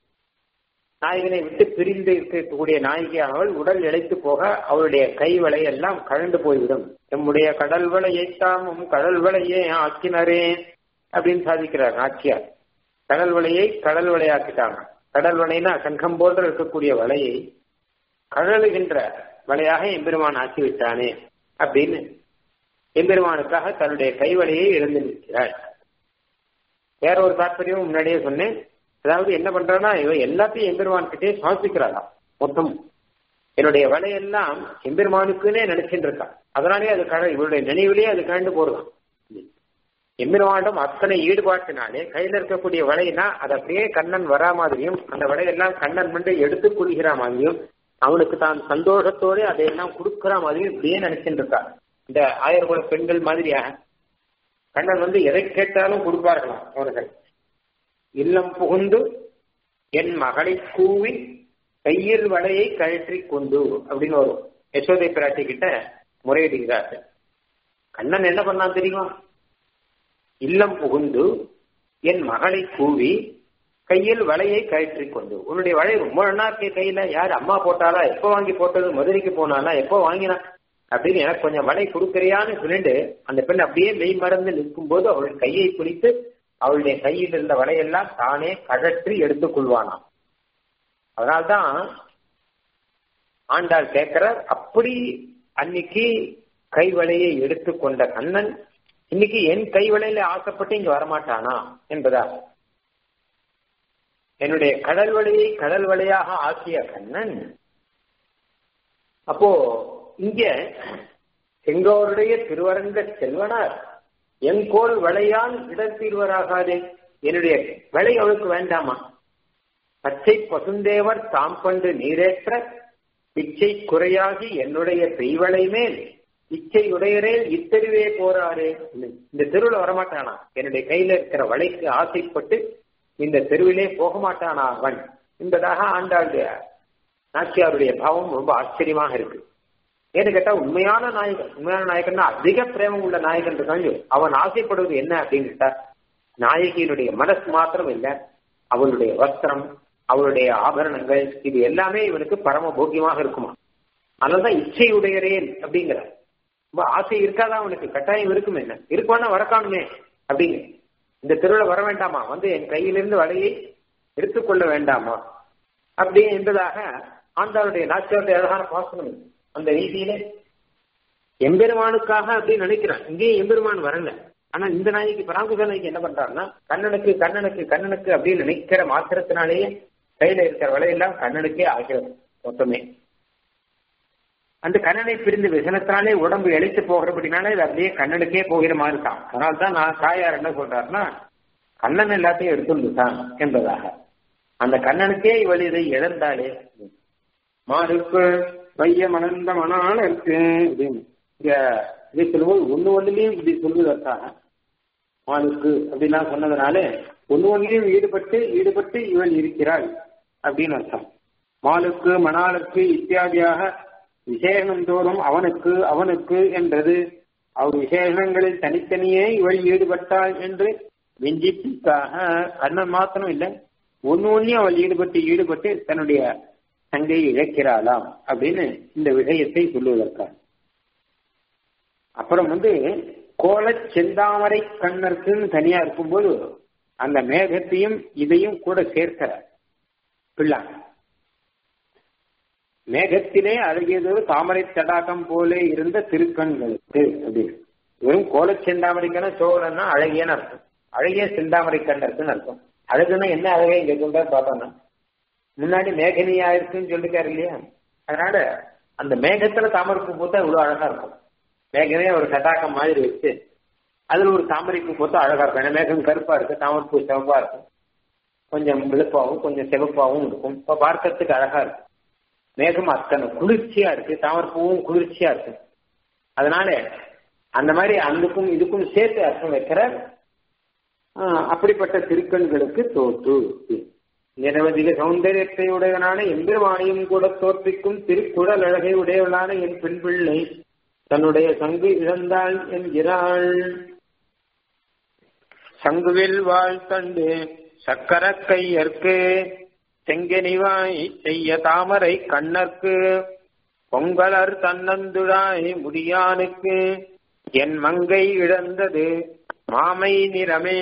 நாயகனை விட்டு பிரிந்து இருக்கக்கூடிய நாயகியானவள் உடல் இழைத்து போக அவளுடைய கை வளையெல்லாம் கழண்டு போய்விடும் நம்முடைய கடல் வளையைத்தாமும் கடல் வளையே ஆக்கினரே அப்படின்னு சாதிக்கிறார் நாச்சியார் கடல் வலையை கடல் வலையாக்கிட்டாங்க கடல் வலைனா சங்கம் போன்ற இருக்கக்கூடிய வலையை கழலுகின்ற வலையாக எம்பெருமான் ஆக்கி விட்டானே அப்படின்னு எம்பெருமானுக்காக தன்னுடைய கைவலையை இழந்து நிற்கிறாள் வேற ஒரு தாற்பயம் முன்னாடியே சொன்னேன் அதாவது என்ன பண்றான்னா இவ எல்லாத்தையும் எம்பெருமான் கிட்டே சுவாசிக்கிறாளாம் மொத்தம் என்னுடைய வலையெல்லாம் எம்பெருமானுக்குன்னே நினைச்சுட்டு இருக்கான் அதனாலே அது கழ இவருடைய நினைவிலேயே அது கழண்டு போடுதான் எம்பெருமானிடம் அத்தனை ஈடுபாட்டினாலே கையில இருக்கக்கூடிய வலைனா அது அப்படியே கண்ணன் வரா மாதிரியும் அந்த வலையெல்லாம் கண்ணன் மண்டு எடுத்து கொள்கிற மாதிரியும் அவனுக்கு தான் சந்தோஷத்தோடு அதையெல்லாம் கொடுக்கிற மாதிரியும் இப்படியே நினைச்சுட்டு இருக்கான் இந்த ஆயிரகுல பெண்கள் மாதிரியாக கண்ணன் வந்து எதை கேட்டாலும் கொடுப்பார்களாம் அவர்கள் இல்லம் புகுந்து என் மகளை கூவி கையில் வலையை கழற்றி கொண்டு அப்படின்னு வரும் யசோதை பிராட்டி கிட்ட முறையிடுகிறார்கள் கண்ணன் என்ன பண்ணான் தெரியுமா இல்லம் புகுந்து என் மகளை கூவி கையில் வலையை கழற்றி கொண்டு உன்னுடைய வலை ரொம்ப நல்லா இருக்கே கையில யார் அம்மா போட்டாலா எப்போ வாங்கி போட்டது மதுரைக்கு போனாலா எப்போ வாங்கினா அப்படின்னு எனக்கு கொஞ்சம் வலை கொடுக்கறியான்னு சொல்லிட்டு அந்த பெண் அப்படியே மெய் மறந்து நிற்கும் போது அவள் கையை பிடித்து அவளுடைய கையில் இருந்த வலையெல்லாம் தானே கழற்றி எடுத்துக் கொள்வானாம் அதனால்தான் ஆண்டாள் கேட்கிறார் அப்படி அன்னைக்கு கை வலையை எடுத்துக்கொண்ட கண்ணன் இன்னைக்கு என் கை வலையில ஆசைப்பட்டு இங்க வரமாட்டானா என்பதா என்னுடைய கடல் வலையை கடல் வலையாக ஆக்கிய கண்ணன் அப்போ இங்க செங்கோருடைய திருவரங்க செல்வனார் எங்கோல் வளையால் இடத்தீர்வராகாதே என்னுடைய வலை அவளுக்கு வேண்டாமா பச்சை பசுந்தேவர் தாம் கொண்டு நீரேற்ற பிச்சை குறையாகி என்னுடைய பெய்வளை மேல் இச்சை உடையரே இத்தெருவே போறாரே இந்த தெருவில் வரமாட்டானா என்னுடைய கையில இருக்கிற வலைக்கு ஆசைப்பட்டு இந்த தெருவிலே போக மாட்டானா அவன் என்பதாக ஆண்டாளுடைய நாச்சியாருடைய பாவம் ரொம்ப ஆச்சரியமாக இருக்கு ஏன்னு கேட்டா உண்மையான நாயகன் உண்மையான நாயகன்னா அதிக பிரேமம் உள்ள நாயகன் இருக்காங்க அவன் ஆசைப்படுவது என்ன அப்படின்னு கேட்டா நாயகியினுடைய மனசு மாத்திரம் இல்ல அவளுடைய வஸ்திரம் அவளுடைய ஆபரணங்கள் இது எல்லாமே இவனுக்கு பரம போக்கியமாக இருக்குமா அதனாலதான் இச்சை உடையரேன் அப்படிங்கிற ரொம்ப ஆசை இருக்காதா அவனுக்கு கட்டாயம் இருக்கும் என்ன இருப்பானா வரக்கானுமே அப்படிங்க இந்த தெருவில் வர வேண்டாமா வந்து என் கையிலிருந்து வலையை எடுத்துக்கொள்ள வேண்டாமா அப்படி என்பதாக ஆண்டாளுடைய நாச்சியாருடைய அழகான பாசனம் அந்த ரீதியிலே எம்பெருமானுக்காக அப்படின்னு நினைக்கிறான் இங்கேயும் எம்பெருமான் வரல ஆனா இந்த நாய்க்கு பராங்குச நாய்க்கு என்ன பண்றாருன்னா கண்ணனுக்கு கண்ணனுக்கு கண்ணனுக்கு அப்படின்னு நினைக்கிற மாத்திரத்தினாலேயே கையில இருக்கிற வலையெல்லாம் கண்ணனுக்கே ஆகிறது மொத்தமே அந்த கண்ணனை பிரிந்து விசனத்தினாலே உடம்பு எழுத்து போகிறபடினாலே இது அப்படியே கண்ணனுக்கே போகிற மாதிரி தான் அதனால தான் நான் தாயார் என்ன சொல்றாருன்னா கண்ணன் எல்லாத்தையும் எடுத்துட்டான் என்பதாக அந்த கண்ணனுக்கே இவள் இதை இழந்தாலே மாறுக்கு வைய மணந்த மணான இருக்கு அப்படின்னு இங்க இதை சொல்லும்போது ஒண்ணு ஒண்ணுலயும் இப்படி சொல்வதற்காக மானுக்கு அப்படின்லாம் சொன்னதுனால ஒண்ணு ஒன்றிலையும் ஈடுபட்டு ஈடுபட்டு இவள் இருக்கிறாள் அப்படின்னு அர்த்தம் மாலுக்கு மணாலுக்கு இத்தியாதியாக விசேஷனம் தோறும் அவனுக்கு அவனுக்கு என்றது அவர் விசேஷங்களில் தனித்தனியே இவள் ஈடுபட்டாள் என்று விஞ்சிப்பிற்காக கண்ணன் மாத்திரம் இல்லை ஒன்னு ஒன்னையும் அவள் ஈடுபட்டு ஈடுபட்டு தன்னுடைய தங்கையை இழக்கிறாளாம் அப்படின்னு இந்த விஷயத்தை சொல்லுவதற்காக அப்புறம் வந்து கோல செந்தாமரை கண்ணருக்குன்னு தனியா இருக்கும்போது அந்த மேகத்தையும் இதையும் கூட சேர்க்கிறார் பிள்ளாங்க மேகத்திலே அழகியதொரு தாமரை தடாகம் போலே இருந்த திருக்கண்களுக்கு அப்படின்னு வெறும் கோல செந்தாமரைக்கான சோழன்னா அழகியன்னு அர்த்தம் அழகிய செந்தாமரை கண்ணருக்குன்னு அர்த்தம் அழகுன்னா என்ன அழகே இங்க கொண்டா பார்த்தோம்னா முன்னாடி மேகனியா இருக்குன்னு சொல்லிருக்காரு இல்லையா அதனால அந்த மேகத்துல தாமரைப்பூ பூத்தா இவ்வளவு அழகா இருக்கும் மேகமே ஒரு கட்டாக்கம் மாதிரி வச்சு அதுல ஒரு தாமரைப்பூ பூத்தா அழகா இருக்கும் ஏன்னா மேகம் கருப்பா இருக்கு தாமரைப்பூ சிவப்பா இருக்கும் கொஞ்சம் வெளுப்பாவும் கொஞ்சம் சிவப்பாவும் இருக்கும் இப்ப பார்க்கறதுக்கு அழகா இருக்கும் மேகம் அத்தனை குளிர்ச்சியா இருக்கு தாமரைப்பூவும் குளிர்ச்சியா இருக்கு அதனால அந்த மாதிரி அதுக்கும் இதுக்கும் சேர்த்து அர்த்தம் வைக்கிற அப்படிப்பட்ட திருக்கண்களுக்கு தோத்து நிரவதிக சௌந்தரியத்தை உடையவனான எம்பெருமானையும் கூட தோற்பிக்கும் திருக்குடல் அழகை உடையவளான என் பெண் பிள்ளை தன்னுடைய சங்கு இழந்தாள் என்கிறாள் சங்குவில் வாழ் தண்டு சக்கர கையற்கு செங்கனிவாய் செய்ய தாமரை கண்ணற்கு பொங்கலர் தன்னந்துழாய் முடியானுக்கு என் மங்கை இழந்தது மாமை நிறமே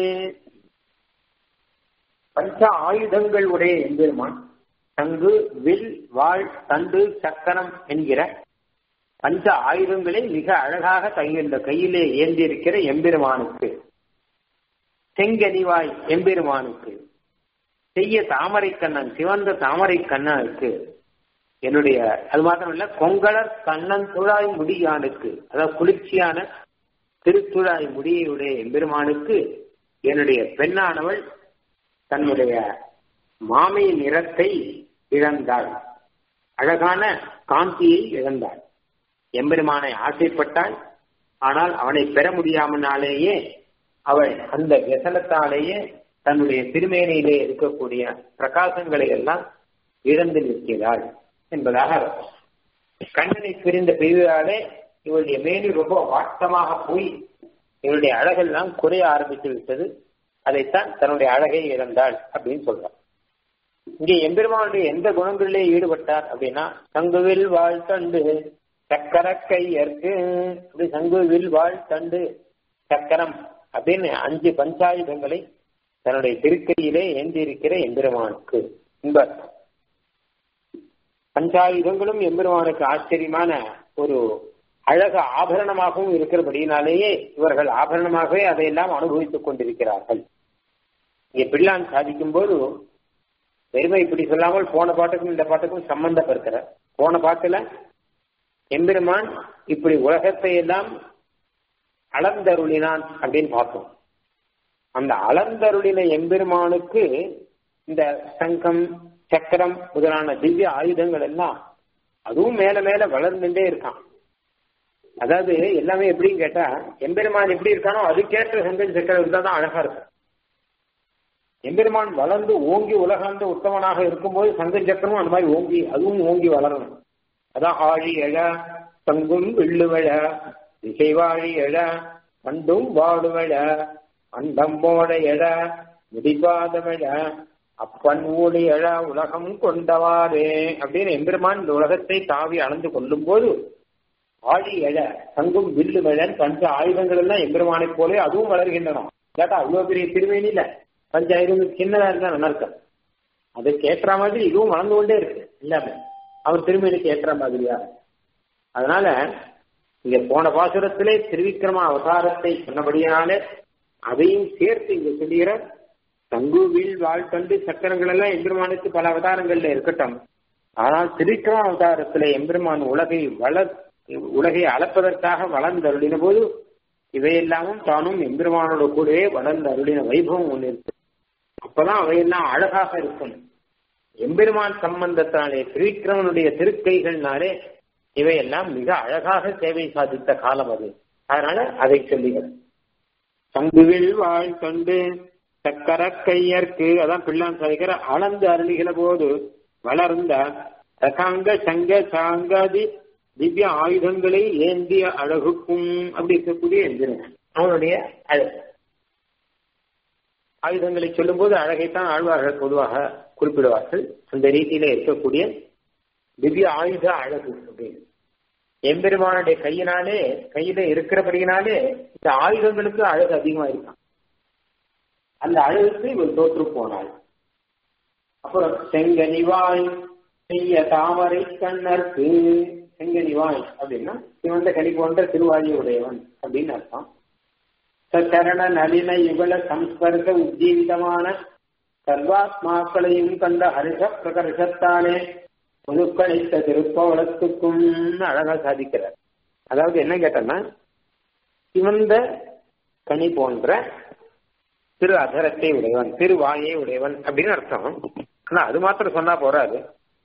பஞ்ச ஆயுதங்கள் உடைய எம்பெருமான் தங்கு வில் வாழ் தண்டு சக்கரம் என்கிற பஞ்ச ஆயுதங்களை மிக அழகாக தங்கின்ற கையிலே ஏந்திருக்கிற எம்பெருமானுக்கு செங்கனிவாய் எம்பெருமானுக்கு செய்ய தாமரை கண்ணன் சிவந்த தாமரை கண்ணனுக்கு என்னுடைய அது மாத்திரம் இல்ல கொங்கலர் கண்ணன் துழாய் முடியானுக்கு அதாவது குளிர்ச்சியான திருத்துழாய் முடியுடைய எம்பெருமானுக்கு என்னுடைய பெண்ணானவள் தன்னுடைய மாமை நிறத்தை இழந்தாள் அழகான காந்தியை இழந்தாள் எம்பெருமானை ஆசைப்பட்டாள் ஆனால் அவனை பெற முடியாமனாலேயே அவள் அந்த விசனத்தாலேயே தன்னுடைய திருமேனையிலே இருக்கக்கூடிய பிரகாசங்களை எல்லாம் இழந்து நிற்கிறாள் என்பதாக கண்ணனை பிரிந்த பிரிவாலே இவளுடைய மேனி ரொம்ப வாட்டமாக போய் இவளுடைய அழகெல்லாம் குறைய ஆரம்பித்து விட்டது அதைத்தான் தன்னுடைய அழகை இழந்தாள் அப்படின்னு சொல்றான் இங்கே எம்பெருமானுடைய எந்த குணங்களிலே ஈடுபட்டார் அப்படின்னா சங்குவில் வாழ் தண்டு சக்கர கையற்கு அப்படி சங்குவில் வாழ் தண்டு சக்கரம் அப்படின்னு அஞ்சு பஞ்சாயுதங்களை தன்னுடைய திருக்கையிலே ஏந்தி இருக்கிற எம்பெருமானுக்கு இந்த பஞ்சாயுதங்களும் எம்பெருமானுக்கு ஆச்சரியமான ஒரு அழக ஆபரணமாகவும் இருக்கிறபடியினாலேயே இவர்கள் ஆபரணமாகவே அதையெல்லாம் அனுபவித்துக் கொண்டிருக்கிறார்கள் இங்கே பிள்ளான் சாதிக்கும் போது பெருமை இப்படி சொல்லாமல் போன பாட்டுக்கும் இந்த பாட்டுக்கும் சம்பந்தப்படுத்துற போன பாட்டுல எம்பெருமான் இப்படி உலகத்தை எல்லாம் அளந்தருளினான் அப்படின்னு பார்த்தோம் அந்த அளந்தருளின எம்பெருமானுக்கு இந்த சங்கம் சக்கரம் முதலான திவ்ய ஆயுதங்கள் எல்லாம் அதுவும் மேல மேல வளர்ந்துட்டே இருக்கான் அதாவது எல்லாமே எப்படின்னு கேட்டா எம்பெருமான் எப்படி இருக்கானோ அதுக்கேற்ற சங்கம் சக்கரம் இருந்தா தான் அழகா இருக்கும் எம்பெருமான் வளர்ந்து ஓங்கி உலகாந்த உத்தமனாக இருக்கும்போது சங்கம் சக்கரமும் அந்த மாதிரி ஓங்கி அதுவும் ஓங்கி வளரணும் அதான் ஆழி எழ தங்கும் வெள்ளுவழ திசைவாழி எழ பண்டும் வாடுவழ அண்டம் போட எழ முடிபாதவழ அப்பன் ஊழி எழ உலகம் கொண்டவாறே அப்படின்னு எம்பெருமான் இந்த உலகத்தை தாவி அளந்து கொள்ளும் போது ஆழி எழ தங்கும் வில்லு மேழன் பஞ்ச ஆயுதங்கள் எல்லாம் எம்பெருமானை போலே அதுவும் வளர்கின்றன கேட்டா அவ்வளவு பெரிய திருவேணி இல்ல பஞ்ச ஆயுதங்கள் சின்னதா இருந்தா நல்லா இருக்கும் அதுக்கு ஏற்ற மாதிரி இதுவும் வளர்ந்து கொண்டே இருக்கு எல்லாமே அவர் திருமணிக்கு ஏற்ற மாதிரியா அதனால இங்க போன பாசுரத்திலே திருவிக்கிரம அவதாரத்தை சொன்னபடியாலே அதையும் சேர்த்து இங்க சொல்லுகிற தங்குவில் வாழ்கண்டு சக்கரங்கள் எல்லாம் எம்பெருமானுக்கு பல அவதாரங்கள்ல இருக்கட்டும் ஆனால் திருவிக்கிரம அவதாரத்திலே எம்பெருமான் உலகை வளர் உலகை அளப்பதற்காக வளர்ந்து அருளின போது இவையெல்லாமும் தானும் எம்பெருமானோட கூடவே வளர்ந்து அருளின வைபவம் ஒன்று இருக்கு அப்பதான் அவையெல்லாம் அழகாக இருக்கும் எம்பெருமான் சம்பந்தத்தாலே திருவிக்கிரமனுடைய திருக்கைகள்னாலே இவையெல்லாம் மிக அழகாக சேவை சாதித்த காலம் அது அதனால அதை சொல்லுகிறேன் சங்குவில் வாழ் கண்டு சக்கர கையற்கு அதான் பிள்ளான் சாதிக்கிற அளந்து அருளிகிற போது வளர்ந்த ரசாங்க சங்க சாங்காதி திவ்ய ஆயுதங்களை ஏந்திய அழகுக்கும் அப்படி இருக்கக்கூடிய எந்திரன் அவனுடைய அழகு ஆயுதங்களை சொல்லும் போது அழகைத்தான் ஆழ்வார்கள் பொதுவாக குறிப்பிடுவார்கள் அந்த ரீதியில இருக்கக்கூடிய திவ்ய ஆயுத அழகு அப்படின்னு எம்பெருமானுடைய கையினாலே கையில இருக்கிறபடியினாலே இந்த ஆயுதங்களுக்கு அழகு அதிகமா இருக்கான் அந்த அழகுக்கு இவள் தோற்று போனாள் அப்புறம் செங்கனிவாய் செய்ய தாமரை கண்ணற்கு செங்கனிவாய் அப்படின்னா சிவந்த கனி போன்ற திருவாயி உடையவன் அப்படின்னு அர்த்தம் சரண நளின யுகல சம்ஸ்பர்க உஜ்ஜீவிதமான சர்வாத்மாக்களையும் கண்ட ஹரிஷ பிரகர்ஷத்தானே முழுக்கணித்த திருப்பவளத்துக்கும் அழகா சாதிக்கிறார் அதாவது என்ன கேட்டோம்னா சிவந்த கனி போன்ற திரு அதரத்தை உடையவன் திருவாயை உடையவன் அப்படின்னு அர்த்தம் ஆனா அது மாத்திரம் சொன்னா போறாது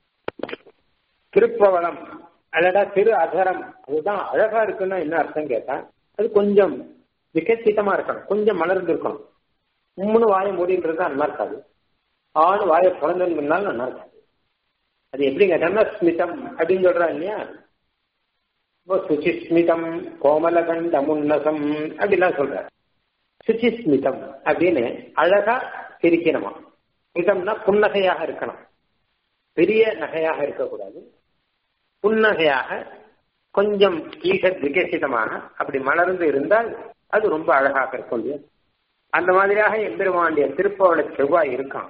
திருப்பவளம் அல்லடா திரு அதரம் அதுதான் அழகா இருக்குன்னா என்ன அர்த்தம் கேட்டா அது கொஞ்சம் விகசிதமா இருக்கணும் கொஞ்சம் மலர்ந்து இருக்கணும் உம்முன்னு வாயை மூடின்றது அந்த மாதிரி இருக்காது ஆண் வாயை பிறந்திருந்தாலும் நல்லா இருக்காது அது எப்படி கேட்டோம்னா ஸ்மிதம் அப்படின்னு சொல்றா இல்லையா இப்போ சுச்சிஸ்மிதம் கோமலகண்ட முன்னசம் அப்படிலாம் சொல்ற சுச்சிஸ்மிதம் அப்படின்னு அழகா சிரிக்கணுமா மிதம்னா புன்னகையாக இருக்கணும் பெரிய நகையாக இருக்கக்கூடாது புன்னகையாக கொஞ்சம் ஈசத் விகசிதமாக அப்படி மலர்ந்து இருந்தால் அது ரொம்ப அழகாக இருக்கும் இல்லையா அந்த மாதிரியாக எம்பெருமாண்டிய திருப்பவள செவ்வாய் இருக்கான்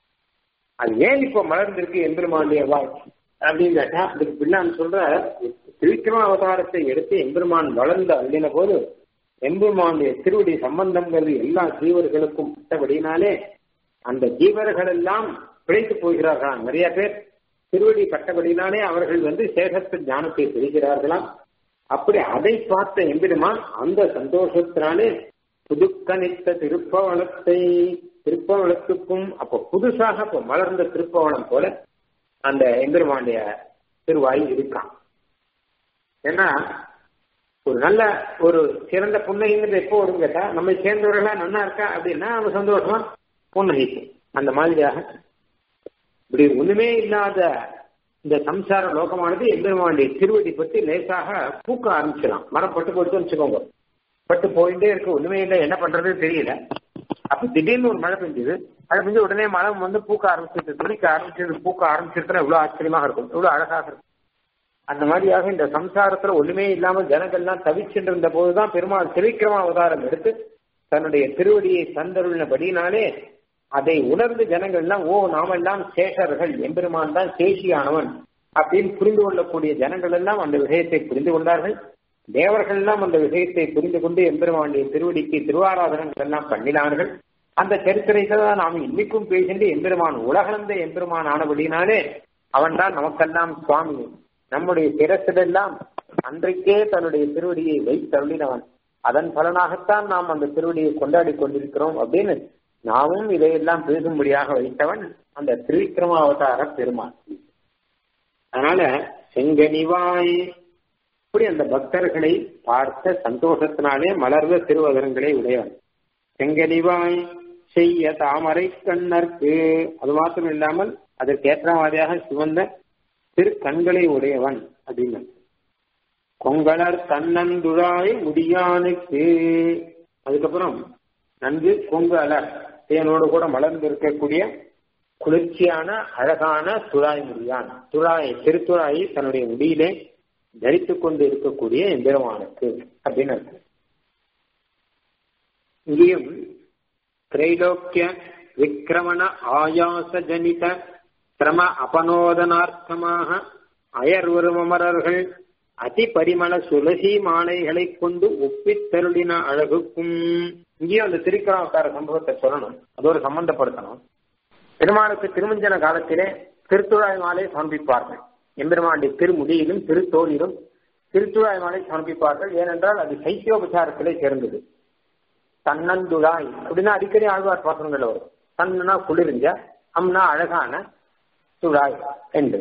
அது ஏன் இப்போ மலர்ந்திருக்கு எம்பெருமாண்டிய வாய் அப்படின்னு கேட்டா அதுக்கு பின்னான் சொல்ற திருக்கிரம அவதாரத்தை எடுத்து எம்பெருமான் வளர்ந்து அள்ளின போது எம்பெருமானுடைய திருவடி சம்பந்தங்கிறது எல்லா ஜீவர்களுக்கும் பட்டபடினாலே அந்த ஜீவர்கள் எல்லாம் பிழைத்து போகிறார்களாம் நிறைய பேர் திருவடி பட்டபடினாலே அவர்கள் வந்து சேகத்து ஞானத்தை பெறுகிறார்களாம் அப்படி அதை பார்த்த எம்பெருமான் அந்த சந்தோஷத்தினாலே புதுக்கணித்த திருப்பவளத்தை திருப்பவளத்துக்கும் அப்போ புதுசாக இப்போ மலர்ந்த திருப்பவளம் போல அந்த எம்பெருமானுடைய திருவாய் இருக்கான் ஏன்னா ஒரு நல்ல ஒரு சிறந்த புன்னகைங்கிறது எப்போ வரும் கேட்டா நம்ம சேர்ந்தவர்களா நல்லா இருக்கா அப்படின்னா நம்ம சந்தோஷமா புன்னகைக்கும் அந்த மாதிரியாக இப்படி ஒண்ணுமே இல்லாத இந்த சம்சார லோகமானது எம்பெருமானுடைய திருவடி பற்றி லேசாக பூக்க ஆரம்பிச்சிடலாம் மரம் பட்டு போட்டு வச்சுக்கோங்க பட்டு போயிட்டே இருக்கு ஒண்ணுமே இல்லை என்ன பண்றது தெரியல அப்ப திடீர்னு ஒரு மழை பெஞ்சது மழை பெஞ்சு உடனே மழை வந்து பூக்க ஆரம்பிச்சிட்டு துணிக்க ஆரம்பிச்சது பூக்க ஆரம்பிச்சிருந்தா எவ்வளவு ஆச்சரியமாக இருக்கும் எவ்வளவு அழகாக இருக்கும் அந்த மாதிரியாக இந்த சம்சாரத்துல ஒண்ணுமே இல்லாம ஜனங்கள்லாம் தவிச்சுட்டு இருந்த போதுதான் பெருமாள் திரிக்கிரம அவதாரம் எடுத்து தன்னுடைய திருவடியை தந்தருளினபடினாலே அதை உணர்ந்து ஜனங்கள்லாம் ஓ நாமெல்லாம் சேஷர்கள் எம்பெருமான் தான் சேஷியானவன் அப்படின்னு புரிந்து கொள்ளக்கூடிய ஜனங்கள் எல்லாம் அந்த விஷயத்தை புரிந்து கொண்டார்கள் தேவர்கள் எல்லாம் அந்த விஷயத்தை புரிந்து கொண்டு எம்பெருமானுடைய திருவடிக்கு திருவாராதனங்கள் எல்லாம் பண்ணினார்கள் அந்த சரித்திரத்தை தான் நாம் இன்னைக்கும் பேசிட்டு எம்பெருமான் உலகளந்த எம்பெருமான் ஆனபடினாலே அவன் தான் நமக்கெல்லாம் சுவாமி நம்முடைய சிரசிலெல்லாம் அன்றைக்கே தன்னுடைய திருவடியை வைத்தருளினவன் அதன் பலனாகத்தான் நாம் அந்த திருவடியை கொண்டாடி கொண்டிருக்கிறோம் அப்படின்னு நாமும் இதையெல்லாம் பேசும்படியாக வைத்தவன் அந்த திரிவிக்ரம அவதார பெருமான் அதனால செங்கனிவாய் இப்படி அந்த பக்தர்களை பார்த்த சந்தோஷத்தினாலே மலர்ந்த திருவதரங்களை உடையவன் செங்கனிவாய் செய்ய தாமரை கண்ணற்கு அது மாத்திரம் இல்லாமல் அதற்கு ஏற்றவாதியாக சிவந்த திரு கண்களை உடையவன் அப்படின்னு கொங்கலர் தன்னந்துழாய் முடியானுக்கு அதுக்கப்புறம் நன்கு கொங்கு அலர் தேனோடு கூட மலர்ந்து இருக்கக்கூடிய குளிர்ச்சியான அழகான துழாய் முடியான் துழாய் திருத்துழாயை தன்னுடைய முடியிலே தரித்துக் கொண்டு இருக்கக்கூடிய எம்பெருமானுக்கு அப்படின்னு அர்த்தம் இங்கேயும் திரைலோக்கிய விக்கிரமண ஆயாச ஜனித சிரம அபனோதனார்த்தமாக அயர்வருமரர்கள் அதி பரிமள சுலசி மாலைகளை கொண்டு ஒப்பித்தருளின அழகுக்கும் இங்கேயும் அந்த திருக்கணாவதார சம்பவத்தை சொல்லணும் அதோடு சம்பந்தப்படுத்தணும் பெருமாளுக்கு திருமஞ்சன காலத்திலே திருத்துழாய் மாலை சமர்ப்பிப்பார்கள் எம்பெருமானுடைய திருமுடியிலும் திருத்தோளிலும் திருத்துழாய் மாலை சமர்ப்பிப்பார்கள் ஏனென்றால் அது சைத்தியோபசாரத்திலே சேர்ந்தது தன்னந்துழாய் அப்படின்னா அடிக்கடி ஆழ்வார் பாசனங்கள் வரும் தன்னா குளிர்ந்த அம்னா அழகான துழாய் என்று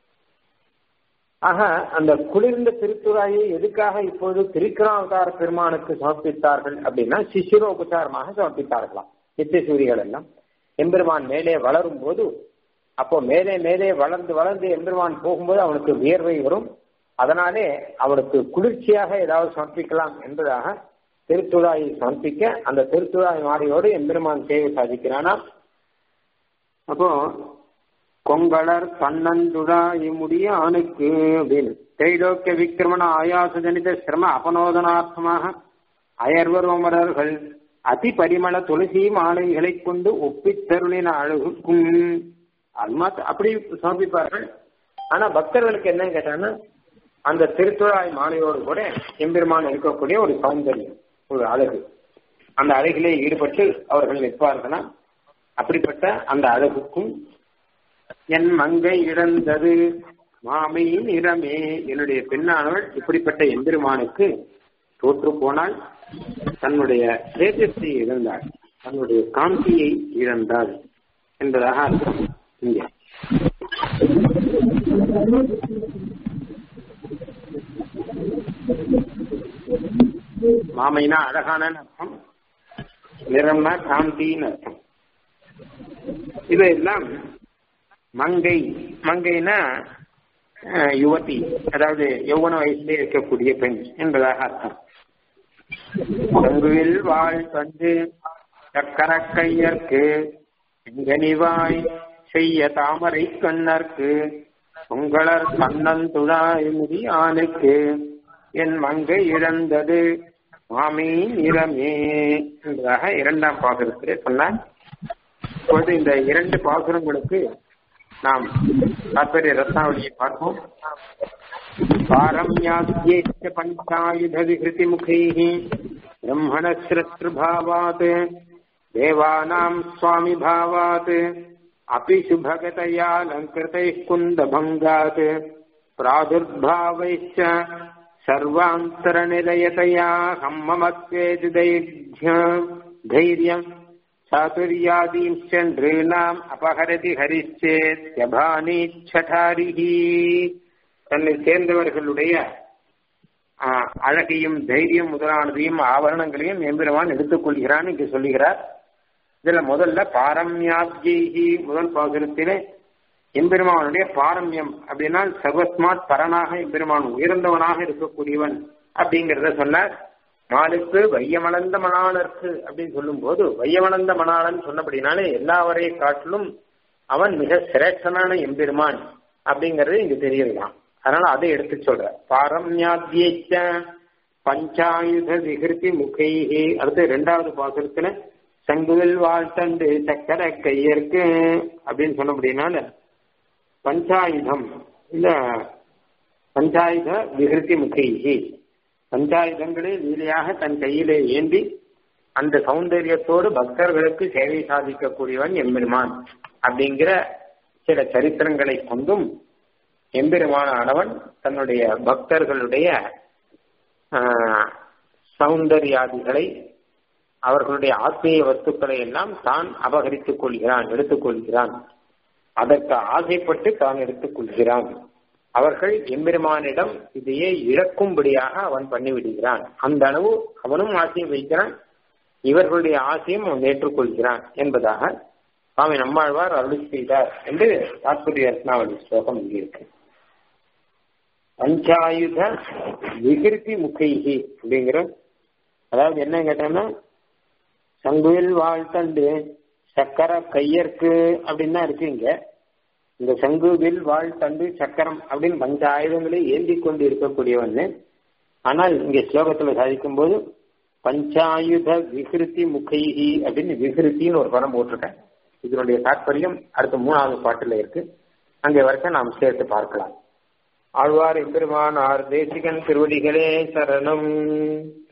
ஆக அந்த குளிர்ந்த திருத்துறாயை எதுக்காக இப்போது திருக்கிராவதார பெருமானுக்கு சமர்ப்பித்தார்கள் அப்படின்னா சிசிரோபசாரமாக சமர்ப்பித்தார்களாம் நித்திய சூரிகள் எல்லாம் எம்பெருமான் மேலே வளரும் போது அப்போ மேலே மேலே வளர்ந்து வளர்ந்து எம்பெருமான் போகும்போது அவனுக்கு வியர்வை வரும் அதனாலே அவனுக்கு குளிர்ச்சியாக ஏதாவது சமர்ப்பிக்கலாம் என்பதாக திருத்துழாயை சமர்ப்பிக்க அந்த திருத்துழாய் மாறியோடு எம்பெருமான் சேவை சாதிக்கிறானா அப்போ கொங்கலர் தன்னந்துழாய் முடிய ஆணுக்கு அப்படின்னு தைலோக்கிய விக்கிரமண ஆயாச ஜனித சிரம அபனோதனார்த்தமாக அயர்வரோமரர்கள் அதி பரிமள துளசி மாலைகளை கொண்டு ஒப்பித்தருளின அழகுக்கும் அது மாத்த அப்படி சமர்ப்பிப்பார்கள் ஆனா பக்தர்களுக்கு என்னன்னு கேட்டாங்கன்னா அந்த திருத்துழாய் மாலையோடு கூட எம்பெருமான் இருக்கக்கூடிய ஒரு சௌந்தரியம் ஒரு அழகு அந்த அழகிலே ஈடுபட்டு அவர்கள் நிற்பார்களா அப்படிப்பட்ட அந்த அழகுக்கும் என் மங்கை இழந்தது மாமையின் இரமே என்னுடைய பெண்ணானவள் இப்படிப்பட்ட எம்பெருமானுக்கு தோற்று போனால் தன்னுடைய தேஜத்தை இழந்தாள் தன்னுடைய காந்தியை இழந்தாள் என்பதாக அர்த்தம் இங்கே மாமைனா அழகான அர்த்தம் நிறம்னா காந்தின்னு அர்த்தம் இதெல்லாம் மங்கை மங்கைனா யுவதி அதாவது யௌவன வயசுல இருக்கக்கூடிய பெண் என்பதாக அர்த்தம் பங்குவில் வாழ் தந்து சக்கர கையர்க்கு செங்கனிவாய் செய்ய தாமரை கண்ணர்க்கு உங்களர் கண்ணந்துழாய் முடியானுக்கு என் மங்கை இழந்தது மாமி நிறமே என்பதாக இரண்டாம் பாசுரத்திலே சொன்னார் இப்பொழுது இந்த இரண்டு பாசுரங்களுக்கு நாம் தாற்பரிய ரத்னாவளியை பார்ப்போம் பாரம்யாத்யேச்ச பஞ்சாயுத விகிருதி முகைः ब्रह्मणश्रतृभावात् देवानाम् स्वामिभावात् अपि शुभगतया अलङ्कृतैः कुन्दभङ्गात् प्रादुर्भावैश्च सर्वान्तरनिलयतया हम्ममत्वेति दैर्घ्य धैर्यम् चातुर्यादींश्च नॄणाम् अपहरति ஹரிச்சேத்யபானீச்சடாரிஹி தன்னை சேர்ந்தவர்களுடைய அழகையும் தைரியம் முதலானதையும் ஆவரணங்களையும் எம்பெருமான் எடுத்துக் கொள்கிறான் இங்கு சொல்லுகிறார் இதுல முதல்ல பாரம்யாப்ஜி முதல் பாசுரத்திலே எம்பெருமானுடைய பாரம்யம் அப்படின்னா சர்வஸ்மாத் பரனாக எம்பெருமான் உயர்ந்தவனாக இருக்கக்கூடியவன் அப்படிங்கிறத சொன்னார் மாலுக்கு வையமளந்த மணாளருக்கு அப்படின்னு சொல்லும் போது வையமளந்த மணாளன் சொன்னபடினாலே எல்லாவரையை காட்டிலும் அவன் மிக சிரேஷ்டனான எம்பெருமான் அப்படிங்கறது இங்க தெரியலாம் அதனால அதை எடுத்து சொல்ற பாரம்யாத்யேச்ச பஞ்சாயுத விகிருதி முகைஹி அடுத்து ரெண்டாவது பாசுரத்துல சங்குவில் வாழ்த்தண்டு சக்கர கையற்கு அப்படின்னு சொன்ன அப்படின்னால பஞ்சாயுதம் இல்ல பஞ்சாயுத விகிருதி முகைஹி பஞ்சாயுதங்களே லீலையாக தன் கையிலே ஏந்தி அந்த சௌந்தரியத்தோடு பக்தர்களுக்கு சேவை சாதிக்கக்கூடியவன் எம்பெருமான் அப்படிங்கிற சில சரித்திரங்களை கொண்டும் எம்பெருமானவன் தன்னுடைய பக்தர்களுடைய சௌந்தர்யாதிகளை அவர்களுடைய ஆத்மீய வஸ்துக்களை எல்லாம் தான் அபகரித்துக் கொள்கிறான் எடுத்துக்கொள்கிறான் அதற்கு ஆசைப்பட்டு தான் எடுத்துக் கொள்கிறான் அவர்கள் எம்பெருமானிடம் இதையே இழக்கும்படியாக அவன் பண்ணிவிடுகிறான் அந்த அளவு அவனும் ஆசையை வைக்கிறான் இவர்களுடைய ஆசையும் அவன் ஏற்றுக்கொள்கிறான் என்பதாக சுவாமி நம்மாழ்வார் அருளி செய்தார் என்று தாத்பரிய ரத்னாவளி ஸ்லோகம் இருக்கு பஞ்சாயுத விகிருதி முகைகி அப்படிங்கிற அதாவது என்ன கேட்டோம்னா சங்குவில் வாழ்த்தண்டு சக்கர கையற்கு அப்படின்னு தான் இருக்கு இங்க இந்த சங்குவில் வாழ் தண்டு சக்கரம் அப்படின்னு பஞ்ச ஆயுதங்களை ஏந்தி கொண்டு இருக்கக்கூடியவன் ஆனால் இங்க ஸ்லோகத்துல சாதிக்கும் போது பஞ்சாயுத விகிருதி முகைஹி அப்படின்னு விகிருத்தின்னு ஒரு படம் போட்டிருக்கேன் இதனுடைய தாற்பயம் அடுத்த மூணாவது பாட்டுல இருக்கு அங்கே வரைக்கும் நாம் சேர்த்து பார்க்கலாம் ஆழ்வார் எம்பெருமானார் தேசிகன் திருவடிகளே சரணம்